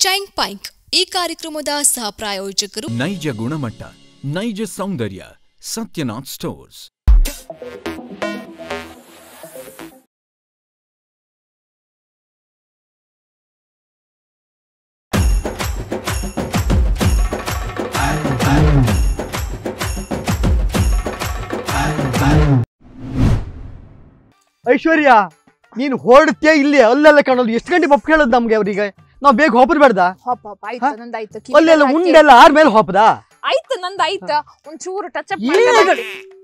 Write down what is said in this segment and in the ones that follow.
Chain ಪೈಂಕ್ ಈ ಕಾರ್ಯಕ್ರಮದ ಸಹ ಪ್ರಾಯೋಜಕರು ನೈಜ ಗುಣಮಟ್ಟ ನೈಜ ಸೌಂದರ್ಯ ಸತ್ಯನಾಥ್ ಸ್ಟೋರ್ಸ್ ಐಶ್ವರ್ಯ ನೀನು ಹೊರಡ್ತೀಯ ಇಲ್ಲಿ ಅಲ್ಲೆಲ್ಲ ಕಾಣೋದು ಎಷ್ಟು ಗಂಟೆ ಬಪ್ ಕೇಳೋದು ನಮ್ಗೆ ಅವ್ರಿಗೆ ನಾವು ಬೇಗ ಹೋಗ್ಬಿಡ್ಬೇಡ್ದ ಪಾಪ ಆಯ್ತು ಹಾ? ನಂದಾಯ್ತು ಅಲ್ಲೆಲ್ಲ ಉಂಡೆಲ್ಲ ಆರ್ ಮೇಲೆ ಹೋಪದ ಆಯ್ತು ನಂದಾಯ್ತು ಒಂಚೂರು ಟಚ್ ಅಪ್ ಏನು?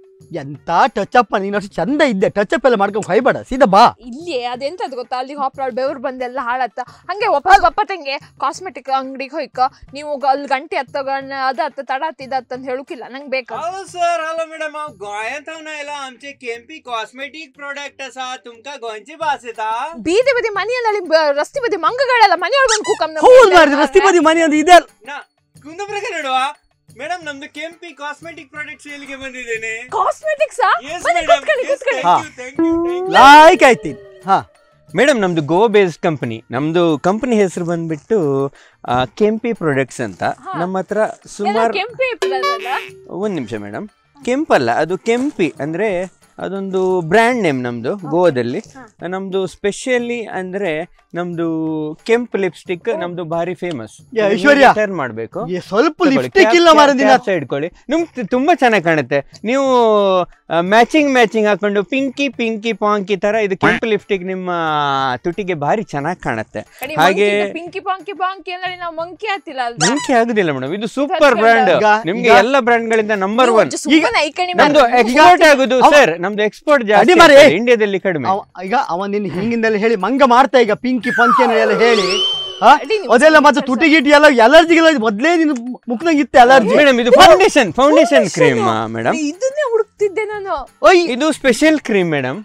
ಎಂತ ಟಚ್ ಅಪ್ ನೀನು ಅಷ್ಟು ಚಂದ ಇದ್ದೆ ಟಚ್ ಅಪ್ ಎಲ್ಲ ಮಾಡ್ಕೊಂಡು ಹೊಯ್ಬೇಡ ಸೀದಾ ಬಾ ಇಲ್ಲಿ ಅದೆಂತದ್ ಗೊತ್ತಾ ಅಲ್ಲಿ ಹಾಪ್ರಾಳ್ ಬೆವ್ರು ಬಂದೆಲ್ಲ ಹಾಳತ್ತ ಹಂಗೆ ವಾಪಸ್ ಬಪ್ಪತ್ತಂಗೆ ಕಾಸ್ಮೆಟಿಕ್ ಅಂಗಡಿಗೆ ಹೋಯ್ಕ ನೀವು ಗ- ಅಲ್ಲಿ ಗಂಟೆ ಹತ್ತಗಣ್ಣ ಅದ ಹತ್ತ ತಡ ಹತ್ತಿದ ಅಂತ ಹೇಳುಕಿಲ್ಲ ನಂಗೆ ಬೇಕು हॅलो सर हॅलो मॅडम हांव गोंयांत हांव आयला आमचे केम्पी कॉस्मेटिक प्रोडक्ट आसा तुमकां गोंयची भास येता ಬೀದಿ ಬದಿ ಮನೆಯಲ್ಲಿ ಬ- ರಸ್ತೆ ಬದಿ ಮಂಗಗಳೆಲ್ಲ ಮನೆಯೊಳಗೆ ಬಂದು ಕೂಕಮ್ ಹೌದು ಮಾರಿದ ರಸ್ತೆ ಬದಿ ಮನೆ ಒಂದು ಇದೆ ನಾ ಕುಂದಪ್ರಕ ನಡುವ ಮೇಡಮ್ ನಮ್ದು ಕೆಂಪಿ ಕಾಸ್ಮೆಟಿಕ್ ಪ್ರಾಡಕ್ಟ್ ಸೇಲ್ಗೆ ಬಂದಿದ್ದೇನೆ ಕಾಸ್ಮೆಟಿಕ್ಸ್ Yes, ಬನ್ನಿ madam. ಕೂತ್ಕೊಳ್ಳಿ Yes, ಕೂತ್ಕೊಳ್ಳಿ ಹಾ. thank you, thank you, thank you. ಲಾಯ್ಕ್ ಆಯ್ತೀನಿ ಹಾ ಮೇಡಮ್ ನಮ್ದು ಗೋವಾ ಬೇಸ್ಡ್ ಕಂಪನಿ ನಮ್ದು ಕಂಪನಿ ಹೆಸರು ಬಂದ್ಬಿಟ್ಟು ಆ, ಕೆಂಪಿ ಪ್ರಾಡಕ್ಟ್ಸ್ ಅಂತ ನಮ್ಮ ಹತ್ರ ಸುಮಾರು ಕೆಂಪಿ ಇರ್ತದಲ್ಲ? ಒಂದು ನಿಮಿಷ ಮೇಡಮ್ ಕೆಂಪಲ್ಲ ಅದು ಕೆಂಪಿ ಅಂದರೆ ಅದೊಂದು ಬ್ರ್ಯಾಂಡ್ ನೇಮ್ ನಮ್ಮದು ಗೋವಾದಲ್ಲಿ ನಮ್ಮದು ಸ್ಪೆಷಲಿ ಅಂದರೆ ನಮ್ಮದು ಕೆಂಪು ಲಿಪ್ಸ್ಟಿಕ್ ನಮ್ಮದು ಭಾರಿ ಫೇಮಸ್ ಏ, ಐಶ್ವರ್ಯ. ಟರ್ನ್ ಮಾಡಬೇಕು ಈ ಸ್ವಲ್ಪ ಲಿಪ್ಸ್ಟಿಕ್ ಇಲ್ಲ ಮಾರ ದಿನ ಇಟ್ಕೊಳ್ಳಿ ನಿಮ್ಗೆ ತುಂಬಾ ಚೆನ್ನಾಗಿ ಕಾಣುತ್ತೆ ನೀವು ಮ್ಯಾಚಿಂಗ್ ಮ್ಯಾಚಿಂಗ್ ಹಾಕೊಂಡು ಪಿಂಕಿ ಪಿಂಕಿ ಪಾಂಕಿ ತರ ಇದು ಕೆಂಪು ಲಿಪ್ಸ್ಟಿಕ್ ನಿಮ್ಮ ತುಟಿಗೆ ಭಾರಿ ಚೆನ್ನಾಗಿ ಕಾಣುತ್ತೆ ಕಡಿ ಹಾಗೆ ಮಂಕಿಗೆ ಪಿಂಕಿ ಪಾಂಕಿ ಪಾಂಕಿ ಅಂದ್ರೆ ನಾವು ಮಂಕಿ ಹತ್ತಿಲ್ಲ ಅಲ್ವಾ ಮಂಕಿ ಆಗುದಿಲ್ಲ ಮೇಡಮ್ ಇದು ಸೂಪರ್ ಬ್ರ್ಯಾಂಡ್ ಈಗ- ನಿಮ್ಗೆ ಈಗ- ಎಲ್ಲ ಬ್ರ್ಯಾಂಡ್ ಗಳಿಂದ ನಂಬರ್ ಒನ್ ಸುಮ್ಮನೆ ಐಕಣಿ ನಮ್ದು ಮಾಡಿ. ಎಕ್ಸ್ಪೋರ್ಟ್ ಆಗುದು ಅವ- ಸರ್ ನಮ್ದು ಎಕ್ಸ್ಪೋರ್ಟ್ ಅಡಿ ಜಾಸ್ತಿ ಮಾರ್ರೆ. ಆಗ್ತದೆ, ಇಂಡಿಯಾದಲ್ಲಿ ಕಡಿಮೆ ಅವ ಈಗ ಅವ ನಿನ್ನ ಹಿಂಗಿಂದೆಲ್ಲ ಹೇಳಿ ಮಂಗ ಮಾಡ್ತಾ ಈಗ ಪಿಂಕಿ ಪಂಕಿ ಎಲ್ಲ ಹೇಳಿ ಹಾ? ಅಡಿ ನೀವು ಅದೆಲ್ಲ ಮತ್ತೆ ತುಟಿ ಗಿಟಿ ಎಲ್ಲ ಅಲರ್ಜಿಗೆಲ್ಲ ಮೊದ್ಲೇ ನಿನ್ ಮುಖದಾಗ ಇತ್ತೆ ಅಲರ್ಜಿ ಮೇಡಮ್ ಇದು ಫೌಂಡೇಶನ್ ಫೌಂಡೇಶನ್ ಕ್ರೀಮ್ ಮೇಡಮ್ ಇದನ್ನೇ ಹುಡುಕ್ತಿದ್ದೆ ನಾನು ಓಯ್ ಇದು special cream madam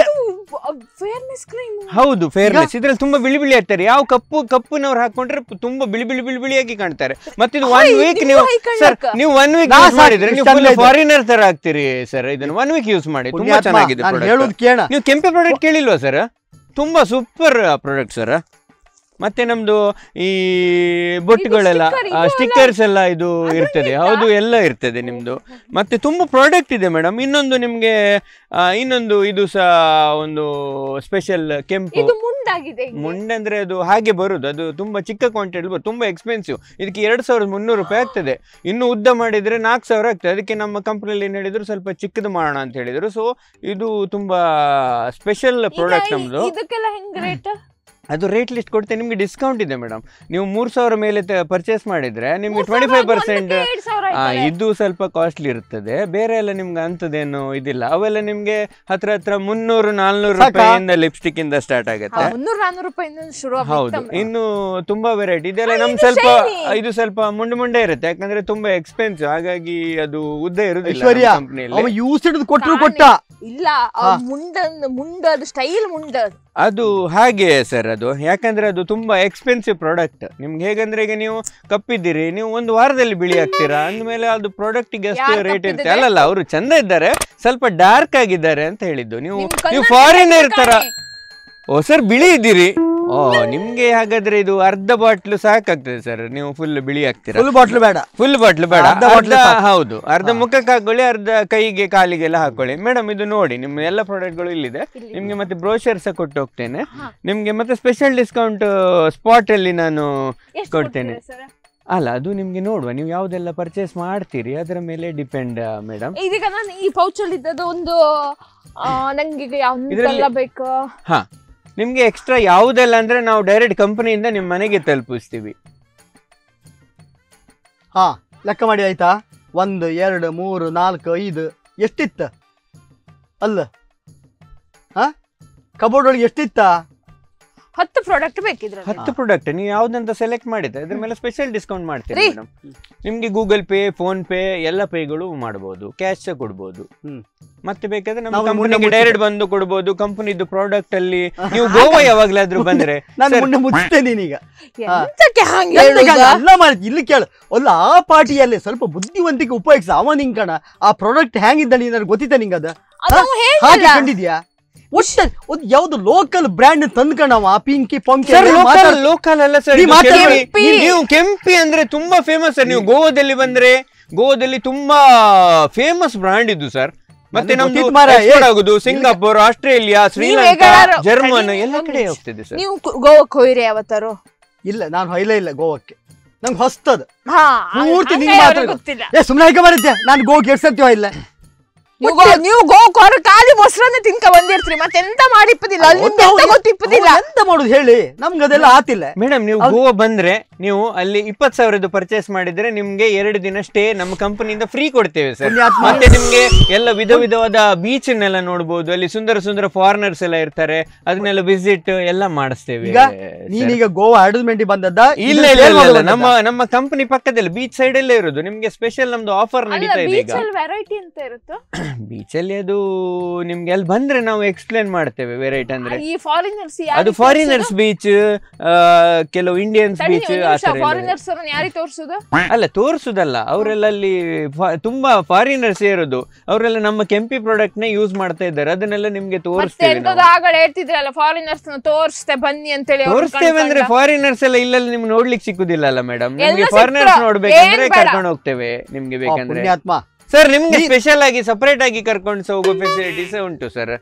fairness cream ಹೌದು ಫೇರ್ನೆಸ್ ಇದ್ರಲ್ಲಿ ತುಂಬಾ ಬಿಳಿ ಬಿಳಿ ಆಗ್ತಾರೆ ಯಾವ ಕಪ್ಪು ಕಪ್ಪುನವ್ರು ಹಾಕೊಂಡ್ರೆ ತುಂಬಾ ಬಿಳಿ ಬಿಳಿ ಬಿಳಿ ಬಿಳಿಯಾಗಿ ಕಾಣ್ತಾರೆ ಮತ್ತೆ ಇದು ಒನ್ ಹಾಯ್, ವೀಕ್ ನೀವು ನೀವು ಹಾಯ್ ಸರ್ ಕಣ್ಣಕ್ಕ. ನೀವು ಒನ್ ವೀಕ್ ನಾ ಯೂಸ್ ಸಾಕು, ಮಾಡಿದ್ರೆ ನೀವು ಇಷ್ಟೆಲ್ಲ ಫುಲ್ ಇದೆ. ಫಾರಿನರ್ ತರ ಆಗ್ತೀರಿ ಸರ್ ಇದನ್ನ ಒನ್ ವೀಕ್ ಯೂಸ್ ಮಾಡಿ ತುಂಬಾ ಪುಣ್ಯಾತ್ಮ, ಚೆನ್ನಾಗಿದೆ ನಾನು product. ಹೇಳೋದು ಕೇಳ ನೀವು ಕೆಂಪೆ ಪ್ರಾಡಕ್ಟ್ ಕೇಳಿಲ್ವಾ ಸರ್ ತುಂಬಾ ಸೂಪರ್ ಪ್ರಾಡಕ್ಟ್ ಸರ್ ಮತ್ತೆ ನಮ್ದು ಈ ಬೊಟ್ಟುಗಳೆಲ್ಲ sticker, ಇದು ಸ್ಟಿಕ್ಕರ್ಸ್ ಎಲ್ಲ ಇದು ಇರ್ತದೆ ಇರ್ತಾ? ಹೌದು ಎಲ್ಲ ಇರ್ತದೆ ನಿಮ್ದು ಮತ್ತೆ ತುಂಬಾ ಪ್ರಾಡಕ್ಟ್ ಇದೆ ಮೇಡಮ್ ಇನ್ನೊಂದು ನಿಮ್ಗೆ ಆ, ಇನ್ನೊಂದು ಇದು ಸಹ ಒಂದು ಸ್ಪೆಷಲ್ ಕೆಂಪು ಇದು ಮುಂಡಾಗಿದೆ ಹಿಂಗೆ. ಮುಂಡಂದ್ರೆ ಅದು ಹಾಗೆ ಬರುದು ಅದು ತುಂಬಾ ಚಿಕ್ಕ ಕ್ವಾಂಟಿಟಿ ಬರುತ್ತೆ ತುಂಬಾ ಎಕ್ಸ್ಪೆನ್ಸಿವ್ ಇದಕ್ಕೆ ಎರಡು ಸಾವಿರದ ಮುನ್ನೂರು ರೂಪಾಯಿ ಆಗ್ತದೆ ಇನ್ನು ಉದ್ದ ಮಾಡಿದ್ರೆ ನಾಲ್ಕು ಸಾವಿರ ಆಗ್ತದೆ ಅದಕ್ಕೆ ನಮ್ಮ ಕಂಪ್ನಿಯಲ್ಲಿ ಏನು ಹೇಳಿದ್ರು ಸ್ವಲ್ಪ ಚಿಕ್ಕದು ಮಾಡೋಣ ಅಂತ ಹೇಳಿದ್ರು ಸೊ ಇದು ತುಂಬಾ ಸ್ಪೆಷಲ್ ಈಗ ಪ್ರಾಡಕ್ಟ್ ಈ- ನಮ್ದು ಇದಕ್ಕೆಲ್ಲ ಹೆಂಗ್ ರೇಟ್ ಅದು ರೇಟ್ ಲಿಸ್ಟ್ ಕೊಡ್ತೇನೆ ನಿಮ್ಗೆ ಡಿಸ್ಕೌಂಟ್ ಇದೆ ಮೇಡಮ್ ನೀವು ಮೂರು ಸಾವಿರ ಮೇಲೆ ಪರ್ಚೇಸ್ ಮಾಡಿದ್ರೆ ನಿಮ್ಗೆ ಟ್ವೆಂಟಿ ಫೈವ್ ಪರ್ಸೆಂಟ್ ಇದು ಸ್ವಲ್ಪ ಕಾಸ್ಟ್ಲಿ ಇರ್ತದೆ ಬೇರೆ ಎಲ್ಲ ನಿಮ್ಗೆ ಅಂಥದ್ದೇನು ಇದಿಲ್ಲ ಅವೆಲ್ಲ ನಿಮ್ಗೆ ಹತ್ರ ಹತ್ರ ಮುನ್ನೂರು ನಾಲ್ನೂರು ಸಾಕಾ? ರೂಪಾಯಿಯಿಂದ ಲಿಪ್ಸ್ಟಿಕ್ ಇಂದ ಸ್ಟಾರ್ಟ್ ಆಗುತ್ತೆ ಮುನ್ನೂರ ನಾನೂರು ರೂಪಾಯಿ ಶುರು ಹೌದು ಇನ್ನು ತುಂಬಾ ವೆರೈಟಿ ಇದೆಲ್ಲ ಹಾ, ನಮ್ ಇದು ಸ್ವಲ್ಪ shiny. ಇದು ಸ್ವಲ್ಪ ಮುಂಡೆ ಮುಂಡೆ ಇರುತ್ತೆ ಯಾಕಂದ್ರೆ ತುಂಬಾ ಎಕ್ಸ್ಪೆನ್ಸಿವ್ ಹಾಗಾಗಿ ಅದು ಉದ್ದ ಇರುದಿಲ್ಲ ಐಶ್ವರ್ಯ ನಮ್ಮ company ಅವ ಯಲ್ಲಿ. ಯೂಸ್ ಹಿಡಿದು ಕೊಟ್ಟರು ಕಾಣೆ. ಕೊಟ್ಟ ಇಲ್ಲ ಆ ಹಾ. ಮುಂಡನ್ ಮುಂಡದ್ ಸ್ಟೈಲ್ ಮುಂಡದ್ ಅದು ಹಾಗೆ ಸರ್ ಅದು ಯಾಕಂದ್ರೆ ಅದು ತುಂಬಾ ಎಕ್ಸ್ಪೆನ್ಸಿವ್ ಪ್ರಾಡಕ್ಟ್ ನಿಮ್ಗೆ ಹೇಗಂದ್ರೆ ಈಗ ನೀವು ಕಪ್ಪಿದ್ದೀರಿ ನೀವು ಒಂದು ವಾರದಲ್ಲಿ ಬಿಳಿ ಆಗ್ತೀರಾ ಅಂದ್ಮೇಲೆ ಅದು ಪ್ರಾಡಕ್ಟ್ ಗೆ ಎಷ್ಟು ಯಾರ್ ರೇಟ್ ಇರುತ್ತೆ ಕಪ್ಪಿದ್ದಾರೆ? ಅಲ್ಲಲ್ಲ ಅವರು ಚಂದ ಇದ್ದಾರೆ ಸ್ವಲ್ಪ ಡಾರ್ಕ್ ಆಗಿದ್ದಾರೆ ಅಂತ ಹೇಳಿದ್ದು ನೀವು ನಿಮ್ ನೀವು ಕನ್ನಡ ಫಾರಿನರ್ ತರ ಕಾಣೆ. ಓ ಸರ್ ಬಿಳಿ ಇದ್ದೀರಿ ಓ ನಿಮ್ಗೆ ಹಾಗಾದ್ರೆ ಇದು ಅರ್ಧ ಬಾಟ್ಲು ಸಾಕಾಗ್ತದೆ ಸರ್ ನೀವು ಫುಲ್ ಬಿಳಿ ಆಗ್ತೀರಾ ಫುಲ್ ಬಾಟ್ಲು ಬೇಡ ಫುಲ್ ಬಾಟ್ಲು ಬೇಡ ಅರ್ಧ bottle ಅರ್ಧ ಸಾಕು. ಹೌದು ಅರ್ಧ ಮುಖಕ್ಕೆ ಹಾಕೊಳ್ಳಿ ಅರ್ಧ ಕೈಗೆ ಕಾಲಿಗೆಲ್ಲ ಹಾಕೊಳ್ಳಿ ಮೇಡಮ್ ಇದು ನೋಡಿ ನಿಮ್ಮ ಎಲ್ಲ ಪ್ರಾಡಕ್ಟ್ಗಳು ಇಲ್ಲಿದೆ ಇಲ್ಲಿ. ನಿಮ್ಗೆ ಮತ್ತೆ ಬ್ರೋಷರ್ ಸಹ ಕೊಟ್ಟು ಹೋಗ್ತೇನೆ ಹಾ. ನಿಮ್ಗೆ ಮತ್ತೆ ಸ್ಪೆಷಲ್ ಡಿಸ್ಕೌಂಟ್ ಸ್ಪಾಟ್ ಅಲ್ಲಿ ನಾನು ಎಷ್ಟ್ ಕೊಡ್ತೇನೆ. ಕೊಡ್ತೀರಾ sir? ಅಲ್ಲ ಅದು ನಿಮ್ಗೆ ನೋಡುವ ನೀವು ಯಾವ್ದೆಲ್ಲ ಪರ್ಚೇಸ್ ಮಾಡ್ತೀರಿ ಅದರ ಮೇಲೆ ಡಿಪೆಂಡ್ ಮೇಡಮ್ ಇದೀಗ ನಾನು ಈ ಪೌಚಲ್ಲಿ ಇದ್ದದ್ದು ಒಂದು ಆ, ನಂಗೀಗ ಯಾವ್ದೆಲ್ಲ ಇದ್ರಲ್ಲಿ- ಬೇಕು ಹಾ ನಿಮ್ಗೆ ಎಕ್ಸ್ಟ್ರಾ ಯಾವುದೆಲ್ಲ ಅಂದ್ರೆ ನಾವು ಡೈರೆಕ್ಟ್ ಕಂಪನಿಯಿಂದ ನಿಮ್ಮ ಮನೆಗೆ ತಲುಪಿಸ್ತೀವಿ ಹಾ ಲೆಕ್ಕ ಮಾಡಿ ಆಯ್ತಾ ಒಂದು ಎರಡು ಮೂರು ನಾಲ್ಕು ಐದು ಎಷ್ಟಿತ್ತ ಅಲ್ಲ ಹಾ ಕಬೋರ್ಡ್ ಒಳಗೆ ಎಷ್ಟಿತ್ತ ಹತ್ತು ಪ್ರಾಡಕ್ಟ್ ಬೇಕಿದ್ರೆ ಹತ್ತು ಪ್ರಾಡಕ್ಟ್ ನೀವು ಯಾವ್ದಂತ ಸೆಲೆಕ್ಟ್ ಮಾಡಿದ್ರೆ ಅದ್ರ ಮೇಲೆ ಸ್ಪೆಷಲ್ ಡಿಸ್ಕೌಂಟ್ ಮಾಡ್ತೀರಿ ರೀ. ಮೇಡಮ್ ನಿಮ್ಗೆ ಗೂಗಲ್ ಪೇ ಫೋನ್ ಪೇ ಎಲ್ಲ ಪೇಗಳು ಮಾಡಬಹುದು ಕ್ಯಾಶ್ ಸಹ ಕೊಡ್ಬೋದು ಹ್ಮ್. ಮತ್ತೆ ಬೇಕಾದ್ರೆ ನಮ್ಮ ನಾವು ಮುಂದೆ ಕಂಪನಿಗೆ ಮುಚ್ಚಿದ್ದು. ಡೈರೆಕ್ಟ್ ಬಂದು ಕೊಡ್ಬೋದು ಕಂಪನಿದು ಪ್ರಾಡಕ್ಟ್ ಅಲ್ಲಿ ನೀವು ಗೋವಾ ಯಾವಾಗ್ಲಾದ್ರೂ ಬಂದ್ರೆ ನಾನು ಸರ್, ಮುಂದೆ ಮುಚ್ತೇನೆ ನೀನೀಗ ಹಾ. ಎಂತಕ್ಕೆ ಹಂಗೆ ಎಂತಕ್ಕೆ ಹೇಳುದಾ? ಅಲ್ಲ ಮಾಡಿ ಇಲ್ಲಿ ಕೇಳು ಅಲ್ಲ ಆ ಪಾರ್ಟಿಯಲ್ಲಿ ಸ್ವಲ್ಪ ಬುದ್ಧಿವಂತಿಕೆ ಉಪಯೋಗಿಸ ಅವ ನಿಂಗ್ ಕಣ ಆ ಪ್ರಾಡಕ್ಟ್ ಹ್ಯಾಂಗಿದ್ದ ನೀನು ನನಗೆ ಗೊತ್ತಿತ್ತ ನಿಂಗೆ ಅದ ಅದು ಹಾಗೆ ಹೇಳಿಲ್ಲ ಕಂಡಿದ್ಯಾ ಒಟ್ಟು ಒಂದು ಯಾವ್ದು ಲೋಕಲ್ ಬ್ರ್ಯಾಂಡ್ ತಂದ್ಕೊಂಡವ ಪಿಂಕಿ ಪಂಕಿ ಸರ್ ಎಲ್ಲ ಲೋಕಲ್ ಮಾತಾಡ್- ಲೋಕಲ್ ಅಲ್ಲ ಸರ್ ನೀ ಇದು ಮಾತಾಡು. ಕೆಂಪಿ. ಕೆಂಪಿ. ನೀವು ಕೆಂಪಿ ಅಂದ್ರೆ ತುಂಬಾ ಫೇಮಸ್ ಸರ್ ನೀವು ಗೋವಾದಲ್ಲಿ ಬಂದ್ರೆ ಗೋವಾದಲ್ಲಿ ತುಂಬಾ ಫೇಮಸ್ ಬ್ರಾಂಡ್ ಇದು ಸರ್ ಮತ್ತೆ ನನಗೆ ನಮ್ದು ಗೊತ್ತಿತ್ತು ಮಾರ್ರೆ. export ಏ, ಆಗುದು ಸಿಂಗಾಪುರ್ ಆಸ್ಟ್ರೇಲಿಯಾ ಶ್ರೀಲಂಕಾ ಹೇಗಾರು ಜರ್ಮನ್ ಕಡಿಮೆ ಎಲ್ಲ ಕಡೆ ಒಂದು- ಹೋಗ್ತಿದೆ ಸರ್ ನೀವು ಕು- ಗೋವಾಕ್ ಹೋಯ್ರಿ ಯಾವತ್ತಾರು ಇಲ್ಲ ನಾನು ಹೊಯ್ಲೇ ಇಲ್ಲ ಗೋವಾಕ್ಕೆ ನಂಗೆ ಹೊಸ್ತದ ಹಾ ಪೂರ್ತಿ ಹಂಗೆ ನಿಂಗೆ ಅವ್ರಿಗೆ ಮಾತ್ರ ಗೊತ್ತಿಲ್ಲ ಏ ಸುಮ್ಮನೆ ಹಾಗೆ ಮಾಡಿದ್ದೆ ನಾನು ಗೋವಾಕ್ಕೆ ಎಷ್ಟು ಸತ್ಯವ ಇಲ್ಲ ನೀವು ಗೋ- ನೀವು ಗೋವಾಕ್ ಹೊರ ಖಾಲಿ ಮೊಸರನ್ನ ತಿನ್ಕ ಬಂದಿರ್ತೀರಿ ಮತ್ತೆ ಎಂತ ಮಾಡಿಪ್ಪದಿಲ್ಲ ಅಲ್ಲಿ ನಿಮ್ಗೆ ಎಂತ ಗೊತ್ತಿಪ್ಪದಿಲ್ಲ ಅವ್ರು ಎಂತ ಮಾಡುದು ಹೇಳಿ ನಮ್ಗೆ ಅದೆಲ್ಲ ಆತಿಲ್ಲ ಮೇಡಮ್ ನೀವು ಹೌದು. ಗೋವಾ ಬಂದ್ರೆ ನೀವು ಅಲ್ಲಿ ಇಪ್ಪತ್ ಸಾವಿರದ್ದು ಪರ್ಚೇಸ್ ಮಾಡಿದ್ರೆ ನಿಮ್ಗೆ ಎರಡು ದಿನ ಸ್ಟೇ ನಮ್ಮ ಕಂಪನಿಯಿಂದ ಫ್ರೀ ಕೊಡ್ತೇವೆ ಸರ್ ಪುಣ್ಯಾತ್ಮ. ಮತ್ತೆ ನಿಮ್ಗೆ ಎಲ್ಲ ವಿಧ ವಿಧವಾದ ಬೀಚ್ ನೆಲ್ಲ ನೋಡ್ಬೋದು ಅಲ್ಲಿ ಸುಂದರ ಸುಂದರ ಫಾರಿನರ್ಸ್ ಎಲ್ಲ ಇರ್ತಾರೆ ಅದನ್ನೆಲ್ಲ ವಿಸಿಟ್ ಎಲ್ಲ ಮಾಡಿಸ್ತೇವೆ ಈಗ sir. ನೀನೀಗ ಗೋವಾ ಅಡ್ವರ್ಟೈಸ್ಮೆಂಟ್ ಬಂದದ್ದ ಇಲ್ಲ ಇಲ್ಲ ಇಲ್ಲ, ಇಲ್ಲ ನಮ್ಮ ನಮ್ಮ ಕಂಪನಿ ಪಕ್ಕದಲ್ಲಿ ಬೀಚ್ ಸೈಡ್ ಅಲ್ಲೇ ಇರೋದು ನಿಮ್ಗೆ ಸ್ಪೆಷಲ್ ನಮ್ದು ಆಫರ್ ಅಲ್ಲ ನಡೀತಾ ಇದೆ ಬೀಚ್ ಈಗ ಅಲ್ಲಿ ವೆರೈಟಿ ಅಂತ ಇರುತ್ತೋ ಬೀಚ್ ಅಲ್ಲಿ ಅದು ನಿಮ್ಗೆ ಅಲ್ಲಿ ಬಂದ್ರೆ ನಾವು ಎಕ್ಸ್ಪ್ಲೇನ್ ಮಾಡ್ತೇವೆ ವೆರೈಟಿ ಅಂದ್ರೆ ಈ ಫಾರಿನರ್ಸ್ ಅದು ಫಾರಿನರ್ಸ್ ಬೀಚ್ ಕೆಲವು ಇಂಡಿಯನ್ಸ್ ಬೀಚ್ ಆ ತರ ಎಲ್ಲ ಇದೆ. ಫಾರಿನರ್ಸ್ ಯಾರಿಗೆ ತೋರ್ಸುದು ಅಲ್ಲ ತೋರಿಸುದಲ್ಲ ಅವರೆಲ್ಲ ಅಲ್ಲಿ ಫ- ತುಂಬಾ ಫಾರಿನರ್ಸ್ ಇರೋದು ಅವರೆಲ್ಲ ನಮ್ಮ ಕೆಂಪಿ ಪ್ರಾಡಕ್ಟ್ ನ ಯೂಸ್ ಮಾಡ್ತಾ ಇದ್ದಾರೆ ಅದನ್ನೆಲ್ಲ ನಿಮ್ಗೆ ಮತ್ತೆ ತೋರಿಸ್ತೇವೆ ಎಂತದ ಆಗಡೆ ಹೇಳ್ತಿದ್ರಲ್ಲ ಫಾರಿನರ್ಸ್ ತೋರಿಸ್ತೆ ಬನ್ನಿ ಅಂತೇಳಿ ಅವ್ರು ತೋರಿಸ್ತೇವೆ ಅಂದ್ರೆ ಕಣ್ಕಂಡ. ಫಾರಿನರ್ಸ್ ಎಲ್ಲ ಇಲ್ಲಲ್ಲಿ ನಿಮ್ಗೆ ನೋಡ್ಲಿಕ್ಕೆ ಸಿಕ್ಕುದಿಲ್ಲ ಅಲ್ಲ ಮೇಡಮ್ ಎಲ್ಲ ನಿಮ್ಗೆ ಸಿಕ್ತ್ರ. ಫಾರಿನರ್ಸ್ ನೋಡ್ಬೇಕಂದ್ರೆ ಏನ್ ಬೇಡ. ಕರ್ಕೊಂಡು ಹೋಗ್ತೇವೆ ನಿಮ್ಗೆ ಬೇಕಂದ್ರೆ ಪುಣ್ಯಾತ್ಮ ಸರ್ ನಿಮ್ಗೆ ಸ್ಪೆಷಲ್ ಆಗಿ ಸಪರೇಟ್ ಆಗಿ ಕರ್ಕೊಂಡು ಹೋಗೋ ಫೆಸಿಲಿಟೀಸ್ ಉಂಟು ಸರ್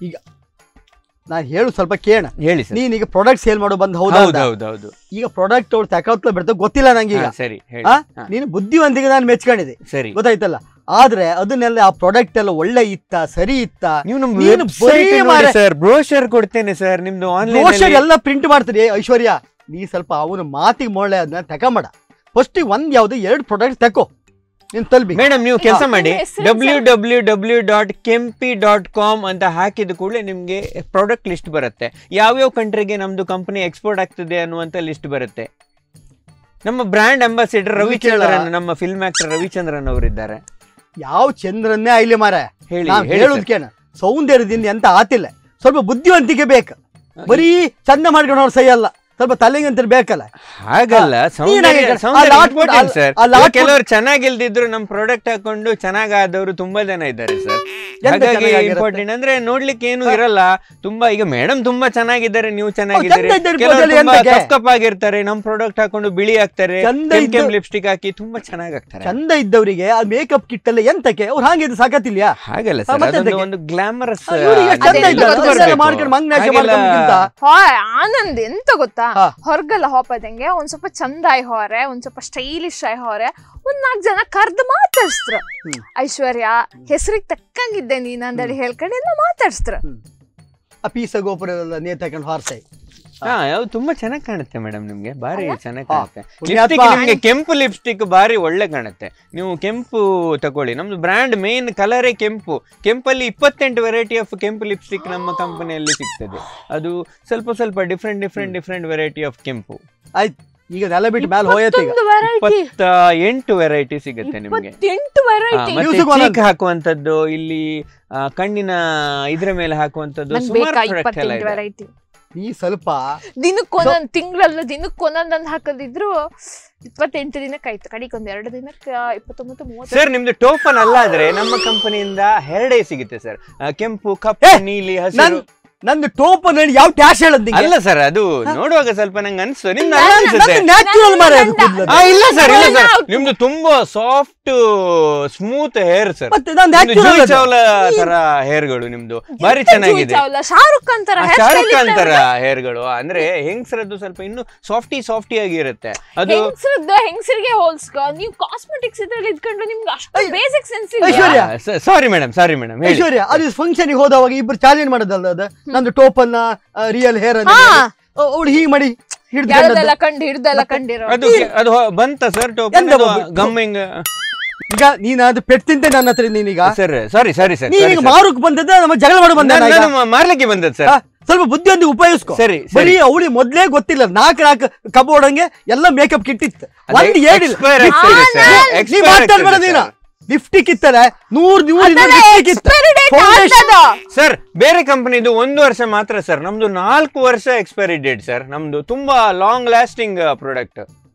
ನಾನು ಹೇಳು ಸ್ವಲ್ಪ ಕೇಳ ಹೇಳಿ ಸರ್ ನೀನೀಗ ಪ್ರಾಡಕ್ಟ್ ಸೇಲ್ ಮಾಡೋ ಬಂದ್ ಹೌದಾ ಹೌದು ಅಂತ? ಹೌದು ಹೌದು ಈಗ ಪ್ರಾಡಕ್ಟ್ ಅವ್ರು ತಗೊಳ್ತಾ ಬಿಡ್ತಾ ಗೊತ್ತಿಲ್ಲ ನಂಗೆ ಈಗ ಹಾ, ಸರಿ ಹೇಳಿ ಆ? ಹಾ, ನೀನು ಬುದ್ಧಿವಂತಿಗೆ ನಾನು ಮೆಚ್ಕೊಂಡಿದ್ದೆ ಸರಿ ಗೊತ್ತಾಯ್ತಲ್ಲ ಆದ್ರೆ ಅದನ್ನೆಲ್ಲ ಆ ಪ್ರಾಡಕ್ಟ್ ಎಲ್ಲ ಒಳ್ಳೆ ಇತ್ತ ಸರಿ ಇತ್ತ ನೀವು ನಮ್ಮ ನೀನು ಬರೀ ವೆಬ್ಸೈಟ್ ಮಾರ್ರೆ- ಸರ್ ಬ್ರೋಷರ್ ಕೊಡ್ತೇನೆ ಸರ್ ನಿಮ್ದು ಬ್ರೋಷರ್ ಆನ್ಲೈನ್ ಎಲ್ಲ ಪ್ರಿಂಟ್ ಮಾಡ್ತಾರೆ ಐಶ್ವರ್ಯ ನೀ ಸ್ವಲ್ಪ ಅವನ ಮಾತಿಗೆ ಮೊಳೆ ಅದನ್ನ ತಕೊಂಬೇಡ ಫಸ್ಟ್ ಒಂದ್ ಯಾವ್ದು ಎರಡು ಪ್ರಾಡಕ್ಟ್ ತಕೋ ನೀನ್ ತಲ್ಬಿ ಮೇಡಮ್ ನೀವು ಕೆಲಸ ನಿಮ್ಮ ಮಾಡಿ ಹೆಸ್ರು W sir? W W dot Kempi dot com ಅಂತ ಹಾಕಿದ ಕೂಡಲೇ ನಿಮಗೆ ಪ್ರಾಡಕ್ಟ್ ಲಿಸ್ಟ್ ಬರುತ್ತೆ ಯಾವ್ಯಾವ ಕಂಟ್ರಿಗೆ ನಮ್ದು ಕಂಪನಿ ಎಕ್ಸ್ಪೋರ್ಟ್ ಆಗ್ತದೆ ಅನ್ನುವಂತ ಲಿಸ್ಟ್ ಬರುತ್ತೆ ನಮ್ಮ ಬ್ರ್ಯಾಂಡ್ ಅಂಬಾಸಿಡರ್ ನೀವು ಕೇಳ. ರವಿಚಂದ್ರನ್ ನಮ್ಮ ಫಿಲ್ಮ್ ಆಕ್ಟರ್ ರವಿಚಂದ್ರನ್ ಅವರಿದ್ದಾರೆ ಯಾವ ಚಂದ್ರನ್ನೇ ಐಲಿ ಮಾರ ಹೇಳಿ ನಾವ್ ಹೇಳಿ ಹೇಳೋದ್ ಕೇಳ ಸೌಂದರ್ಯದಿಂದ ಎಂತ ಆತಿಲ್ಲ ಸ್ವಲ್ಪ ಬುದ್ಧಿವಂತಿಕೆ ಬೇಕು ಬರೀ ಚಂದ ಮಾಡ್ಕೊಂಡು ಅವ್ರು ಸೈ ಅಲ್ಲ ಸ್ವಲ್ಪ ತಲೆಗಂತ ಬೇಕಲ್ಲ ಹಾಗಲ್ಲ ಸೌಂದರ್ಯ ನೀನಾಗಿ ಆ Soundarya lot important food- sir ಆ ಲಾಟ್ ಫುಡ್- ಕೆಲವರು ಚೆನ್ನಾಗಿಲ್ದಿದ್ರು ನಮ್ಮ ಪ್ರಾಡಕ್ಟ್ ಹಾಕೊಂಡು ಚೆನ್ನಾಗಾದವರು ತುಂಬಾ ಜನ ಇದ್ದಾರೆ ಸರ್ ಎಂತ ಹಾಗಾಗಿ ಚೆನ್ನಾಗಿರುತ್ತೆ? ಇಂಪಾರ್ಟೆಂಟ್ ಅಂದ್ರೆ ನೋಡ್ಲಿಕ್ಕೆ ಏನು ಇರಲ್ಲ ತುಂಬಾ ಈಗ ಮೇಡಮ್ ತುಂಬಾ ಚೆನ್ನಾಗಿದ್ದಾರೆ ನೀವು ಚಂದ ಚೆನ್ನಾಗಿದ್ದಾರೆ ಇದ್ದಾರೆ ಕೆಲವರು ಬದಲು ತುಂಬಾ ಎಂತಕ್ಕೆ? ಕಪ್ ಕಪ್ ಆಗಿರ್ತಾರೆ ನಮ್ ಪ್ರಾಡಕ್ಟ್ ಹಾಕೊಂಡು ಬಿಳಿ ಆಗ್ತಾರೆ ಚಂದ ಕೆಂಪ್ ಕೆಂಪ್ ಇದ್ದು- ಲಿಪ್ಸ್ಟಿಕ್ ಹಾಕಿ ತುಂಬಾ ಚೆನ್ನಾಗಿ ಆಗ್ತಾರೆ ಚಂದ ಇದ್ದವರಿಗೆ ಆ ಮೇಕಪ್ ಕಿಟ್ ಎಲ್ಲ ಎಂತಕ್ಕೆ ಅವ್ರು ಹಾಗಿದ್ದು ಸಾಕತ್ತಿಲ್ಯಾ ಹಾಗಲ್ಲ ಹಾ, ಸರ್ ಮತ್ತೆ ಅದೊಂದು ಅದಕ್ಕೆ? ಒಂದು ಗ್ಲಾಮರಸ್ ಇವ್ರಿಗೆ ಚಂದ ಅದೇ ಇದ್ದಾರೆ ಗೊತ್ತು ಅದನ್ನೆಲ್ಲ ಸರ್. ಮಾಡ್ಕೊಂಡು ಮಂಗ್ನಾಶ ಮಾಡ್ಕೊಂಡ್ಕಿಂತ ಹಾಯ್ ಆನಂದ್ ಎಂತ ಗೊತ್ತಾ ಹಾ. ಹೊರಗೆಲ್ಲ ಹೋಪದಂಗೆ ಒಂದ್ ಸ್ವಲ್ಪ ಚಂದ ಆಯ್ ಹೋರೆ ಒಂದ್ ಸ್ವಲ್ಪ ಸ್ಟೈಲಿಶ್ ಆಯ್ ಹೋರೆ ಒಂದ್ ನಾಲ್ಕು ಜನ ಕರ್ದು ಮಾತಾಡ್ಸ್ತ್ರ ಹ್ಮ್. ಐಶ್ವರ್ಯ ಹೆಸರಿಗೆ ತಕ್ಕಂಗಿದ್ದೆ ನೀನ್ ಅಂದೇಳಿ ಹೇಳ್ಕೊಂಡು ಎಲ್ಲ ಮಾತಾಡ್ಸ್ತ್ರ ಆ ಪೀಸ ಗೋಪುರ ಎಲ್ಲ ನೇತ್ ಹಾಕೊಂಡು ಹಾರ್ಸೈ ಹಾ ಯಾವ್ದು ತುಂಬಾ ಚೆನ್ನಾಗಿ ಕಾಣುತ್ತೆ ಮೇಡಮ್ ನಿಮ್ಗೆ ಬಾರಿ ಚೆನ್ನಾಗಿ ಹಾ. ಕಾಣುತ್ತೆ ಪುಣ್ಯಾತ್ಮ. ಲಿಪ್ಸ್ಟಿಕ್ ನಿಮ್ಗೆ ಕೆಂಪು ಲಿಪ್ಸ್ಟಿಕ್ ಬಾರಿ ಒಳ್ಳೆ ಕಾಣುತ್ತೆ ನೀವು ಕೆಂಪು ತಗೊಳ್ಳಿ ನಮ್ದು ಬ್ರ್ಯಾಂಡ್ ಮೇನ್ ಕಲರೇ ಕೆಂಪು ಕೆಂಪಲ್ಲಿ ಇಪ್ಪತ್ತೆಂಟು ವೆರೈಟಿ ಆಫ್ ಕೆಂಪು ಲಿಪ್ಸ್ಟಿಕ್ ನಮ್ಮ ಕಂಪನಿಯಲ್ಲಿ ಸಿಗ್ತದೆ ಅದು ಸ್ವಲ್ಪ ಸ್ವಲ್ಪ different different different variety of ಕೆಂಪು ಆಯ್ತು ಈಗ ನೆಲ ಬಿಟ್ಟು ಮೇಲೆ ಹೋಯತ್ ಈಗ ಇಪ್ಪತ್ತೊಂದು ವೆರೈಟಿ ಇಪ್ಪತ್ತ ಎಂಟು ವೆರೈಟಿ ಸಿಗುತ್ತೆ ನಿಮ್ಗೆ ಇಪ್ಪತ್ತೆಂಟು ಹಾ, ವೆರೈಟಿ ಮತ್ತೆ Music ಒಂದೊಂದು. ಚೀಕ್ ಹಾಕುವಂತದ್ದು ಇಲ್ಲಿ ಆ, ಕಣ್ಣಿನ ಇದ್ರ ಮೇಲೆ ಹಾಕುವಂತದ್ದು ನಂಗೆ ಸುಮಾರು ಬೇಕಾ ಪ್ರಾಡಕ್ಟ್ ಎಲ್ಲ ಇಪ್ಪತ್ತೆಂಟು ಇದೆ ವೆರೈಟಿ ನೀ ಸ್ವಲ್ಪ ದಿನಕ್ಕೊಂದೊಂದ್ ತಿಂಗಳಲ್ಲ ದಿನಕ್ಕೊಂದೊಂದೊಂದ್ ಹಾಕದಿದ್ರು ಇಪ್ಪತ್ತೆಂಟು ದಿನಕ್ಕೆ ಆಯ್ತು ಕಡಿಗೆ ಒಂದ್ ಎರಡು ದಿನಕ್ಕೆ ಇಪ್ಪತ್ತೊಂಬತ್ತು ಮೂವತ್ತು ಸರ್ ನಿಮ್ದು ಟೋಫನ್ ಅಲ್ಲ ಆದ್ರೆ ನಮ್ಮ ಕಂಪನಿಯಿಂದ ಹೆರಡೆ ಸಿಗುತ್ತೆ ಸರ್ ಕೆಂಪು ಕಪ್ಪು ಏ, ನೀಲಿ ನನ್ ಹಸಿರು ನಂದು ಟೋಪ್ ನೋಡಿ ಯಾವ ಟ್ಯಾಶ್ ಹೇಳದ್ ಅಲ್ಲ ಸರ್ ಅದು ನೋಡುವಾಗ ಸ್ವಲ್ಪ ನಂಗೆ ಅನ್ಸು ನಿಮ್ದು ಅಲ್ಲ ಅನ್ಸುತ್ತೆ ನ್ಯಾಚುರಲ್ ಮಾರ ಅದು ನನ್ನ- ಕೂದ್ಲದು. ಆ, ಇಲ್ಲ ಸರ್ ಇಲ್ಲ ಸರ್ ನಾನು- ನಿಮ್ದು ತುಂಬಾ ಸಾಫ್ಟ್ ಸ್ಮೂತ್ ಹೇರ್ ಸರ್ ಮತ್ತೆ ನಾನು ನಿಮ್ದು ನ್ಯಾಚುರಲ್ ಜೂಹಿ ಚಾವ್ಲಾ ತರ ಹೇರ್ಗಳು ನಿಮ್ದು ಬಾರಿ ಚೆನ್ನಾಗಿದೆ ಚಾವ್ಲಾ, ಶಾರುಖ್ ಖಾನ್ ತರ ಆ, hair ಶಾರುಖ್ style ಖಾನ್ ತರ ಇದ್ದವ್ರು. ಹೇರ್ಗಳು ಅಂದ್ರೆ ಹೆಂಗಸರದ್ದು ಸ್ವಲ್ಪ ಇನ್ನು ಸಾಫ್ಟಿ ಸಾಫ್ಟಿ ಆಗಿರುತ್ತೆ ಅದು ಹೆಂಗಸ್ರದ್ದು ಹೆಂಗಸರಿಗೆ ಹೋಲ್ಸ್ಕ ನೀವು ಕಾಸ್ಮೆಟಿಕ್ಸ್ ಇದ್ರಲ್ಲಿ ಇದ್ಕೊಂಡು ನಿಮ್ಗೆ ಅಷ್ಟು ಬೇಸಿಕ್ ಸೆನ್ಸ್ ಇಲ್ಲ ಐಶ್ವರ್ಯ. ಸಾರಿ ಮೇಡಮ್ ಸಾರಿ ಮೇಡಮ್ ಹೇಳಿ ಐಶ್ವರ್ಯ ಅದು ಫಂಕ್ಷನ್ ಹೋದವಾಗ ಇಬ್ರು ಚಾಲೆಂಜ್ ಮಾಡೋದಲ್ಲ ಅದು ನಂದು ಟೋಪ್ ಅನ್ನ ರಿಯಲ್ ಹೇರ್ ಅನ್ನ ಹಾ. ಅವಳು ಹೀಗ್ ಮಾಡಿ ಹಿಡ್ದು ಯಾವ್ದೆಲ್ಲ ಕಂಡು ಹಿಡ್ದೆಲ್ಲ ಕಂಡಿರೋ ಅದು ಅದು ಹೊ- ಬಂತ ಸರ್ ಟೋಪ್ ಎಂತ ಬಂತು? ಗಮ್ಮಿಂಗ್ ಈಗ ನೀನ್ ಅದು ಪೆಟ್ ತಿಂತೆ ನನ್ನ ಹತ್ರ ನೀನೀಗ ಸರ್ ಸಾರಿ ಸಾರಿ ಸರ್ ನೀನೀಗ ಮಾರುಕ್ ಬಂದದ್ದ ನಮ್ಮ ಜಗಳ ಮಾಡೋ ಬಂದ ನಾನು ಮಾರ್ಲಿಕ್ಕೆ ಬಂದದ್ದು ಸರ್ ಸ್ವಲ್ಪ ಬುದ್ಧಿವಂತ ಉಪಯೋಗಿಸ್ಕೊ ಸರಿ, ಸರಿ. ಬರೀ ಅವಳಿ ಮೊದ್ಲೇ ಗೊತ್ತಿಲ್ಲ ನಾಲ್ಕು ನಾಲ್ಕು ಕಬೋರ್ಡಂಗೆ ಎಲ್ಲ ಮೇಕಪ್ ಕಿಟ್ ಇತ್ತು ಅದೇ ಒಂದ್ ಏನಿಲ್ಲ expire ಆಗ್ತದೆ sir. ನೀ expire ಮಾತಾಡ್ಬೇಡ ಆಗ್ತದೆ ನೀನು sir. ಲಿಫ್ಟಿಕ್ ಇತ್ತಲ್ಲ ನೂರ್ ನೂರ್ ಅದೆಲ್ಲ expiry date ಆಗ್ತದ. ಸರ್ ಬೇರೆ ಕಂಪನಿದು ಒಂದು ವರ್ಷ ಮಾತ್ರ ಸರ್ ನಮ್ದು ನಾಲ್ಕು ವರ್ಷ ಎಕ್ಸ್ಪೈರಿ ಡೇಟ್ ಸರ್ ನಮ್ದು ತುಂಬಾ ಲಾಂಗ್ ಲಾಸ್ಟಿಂಗ್ ಪ್ರಾಡಕ್ಟ್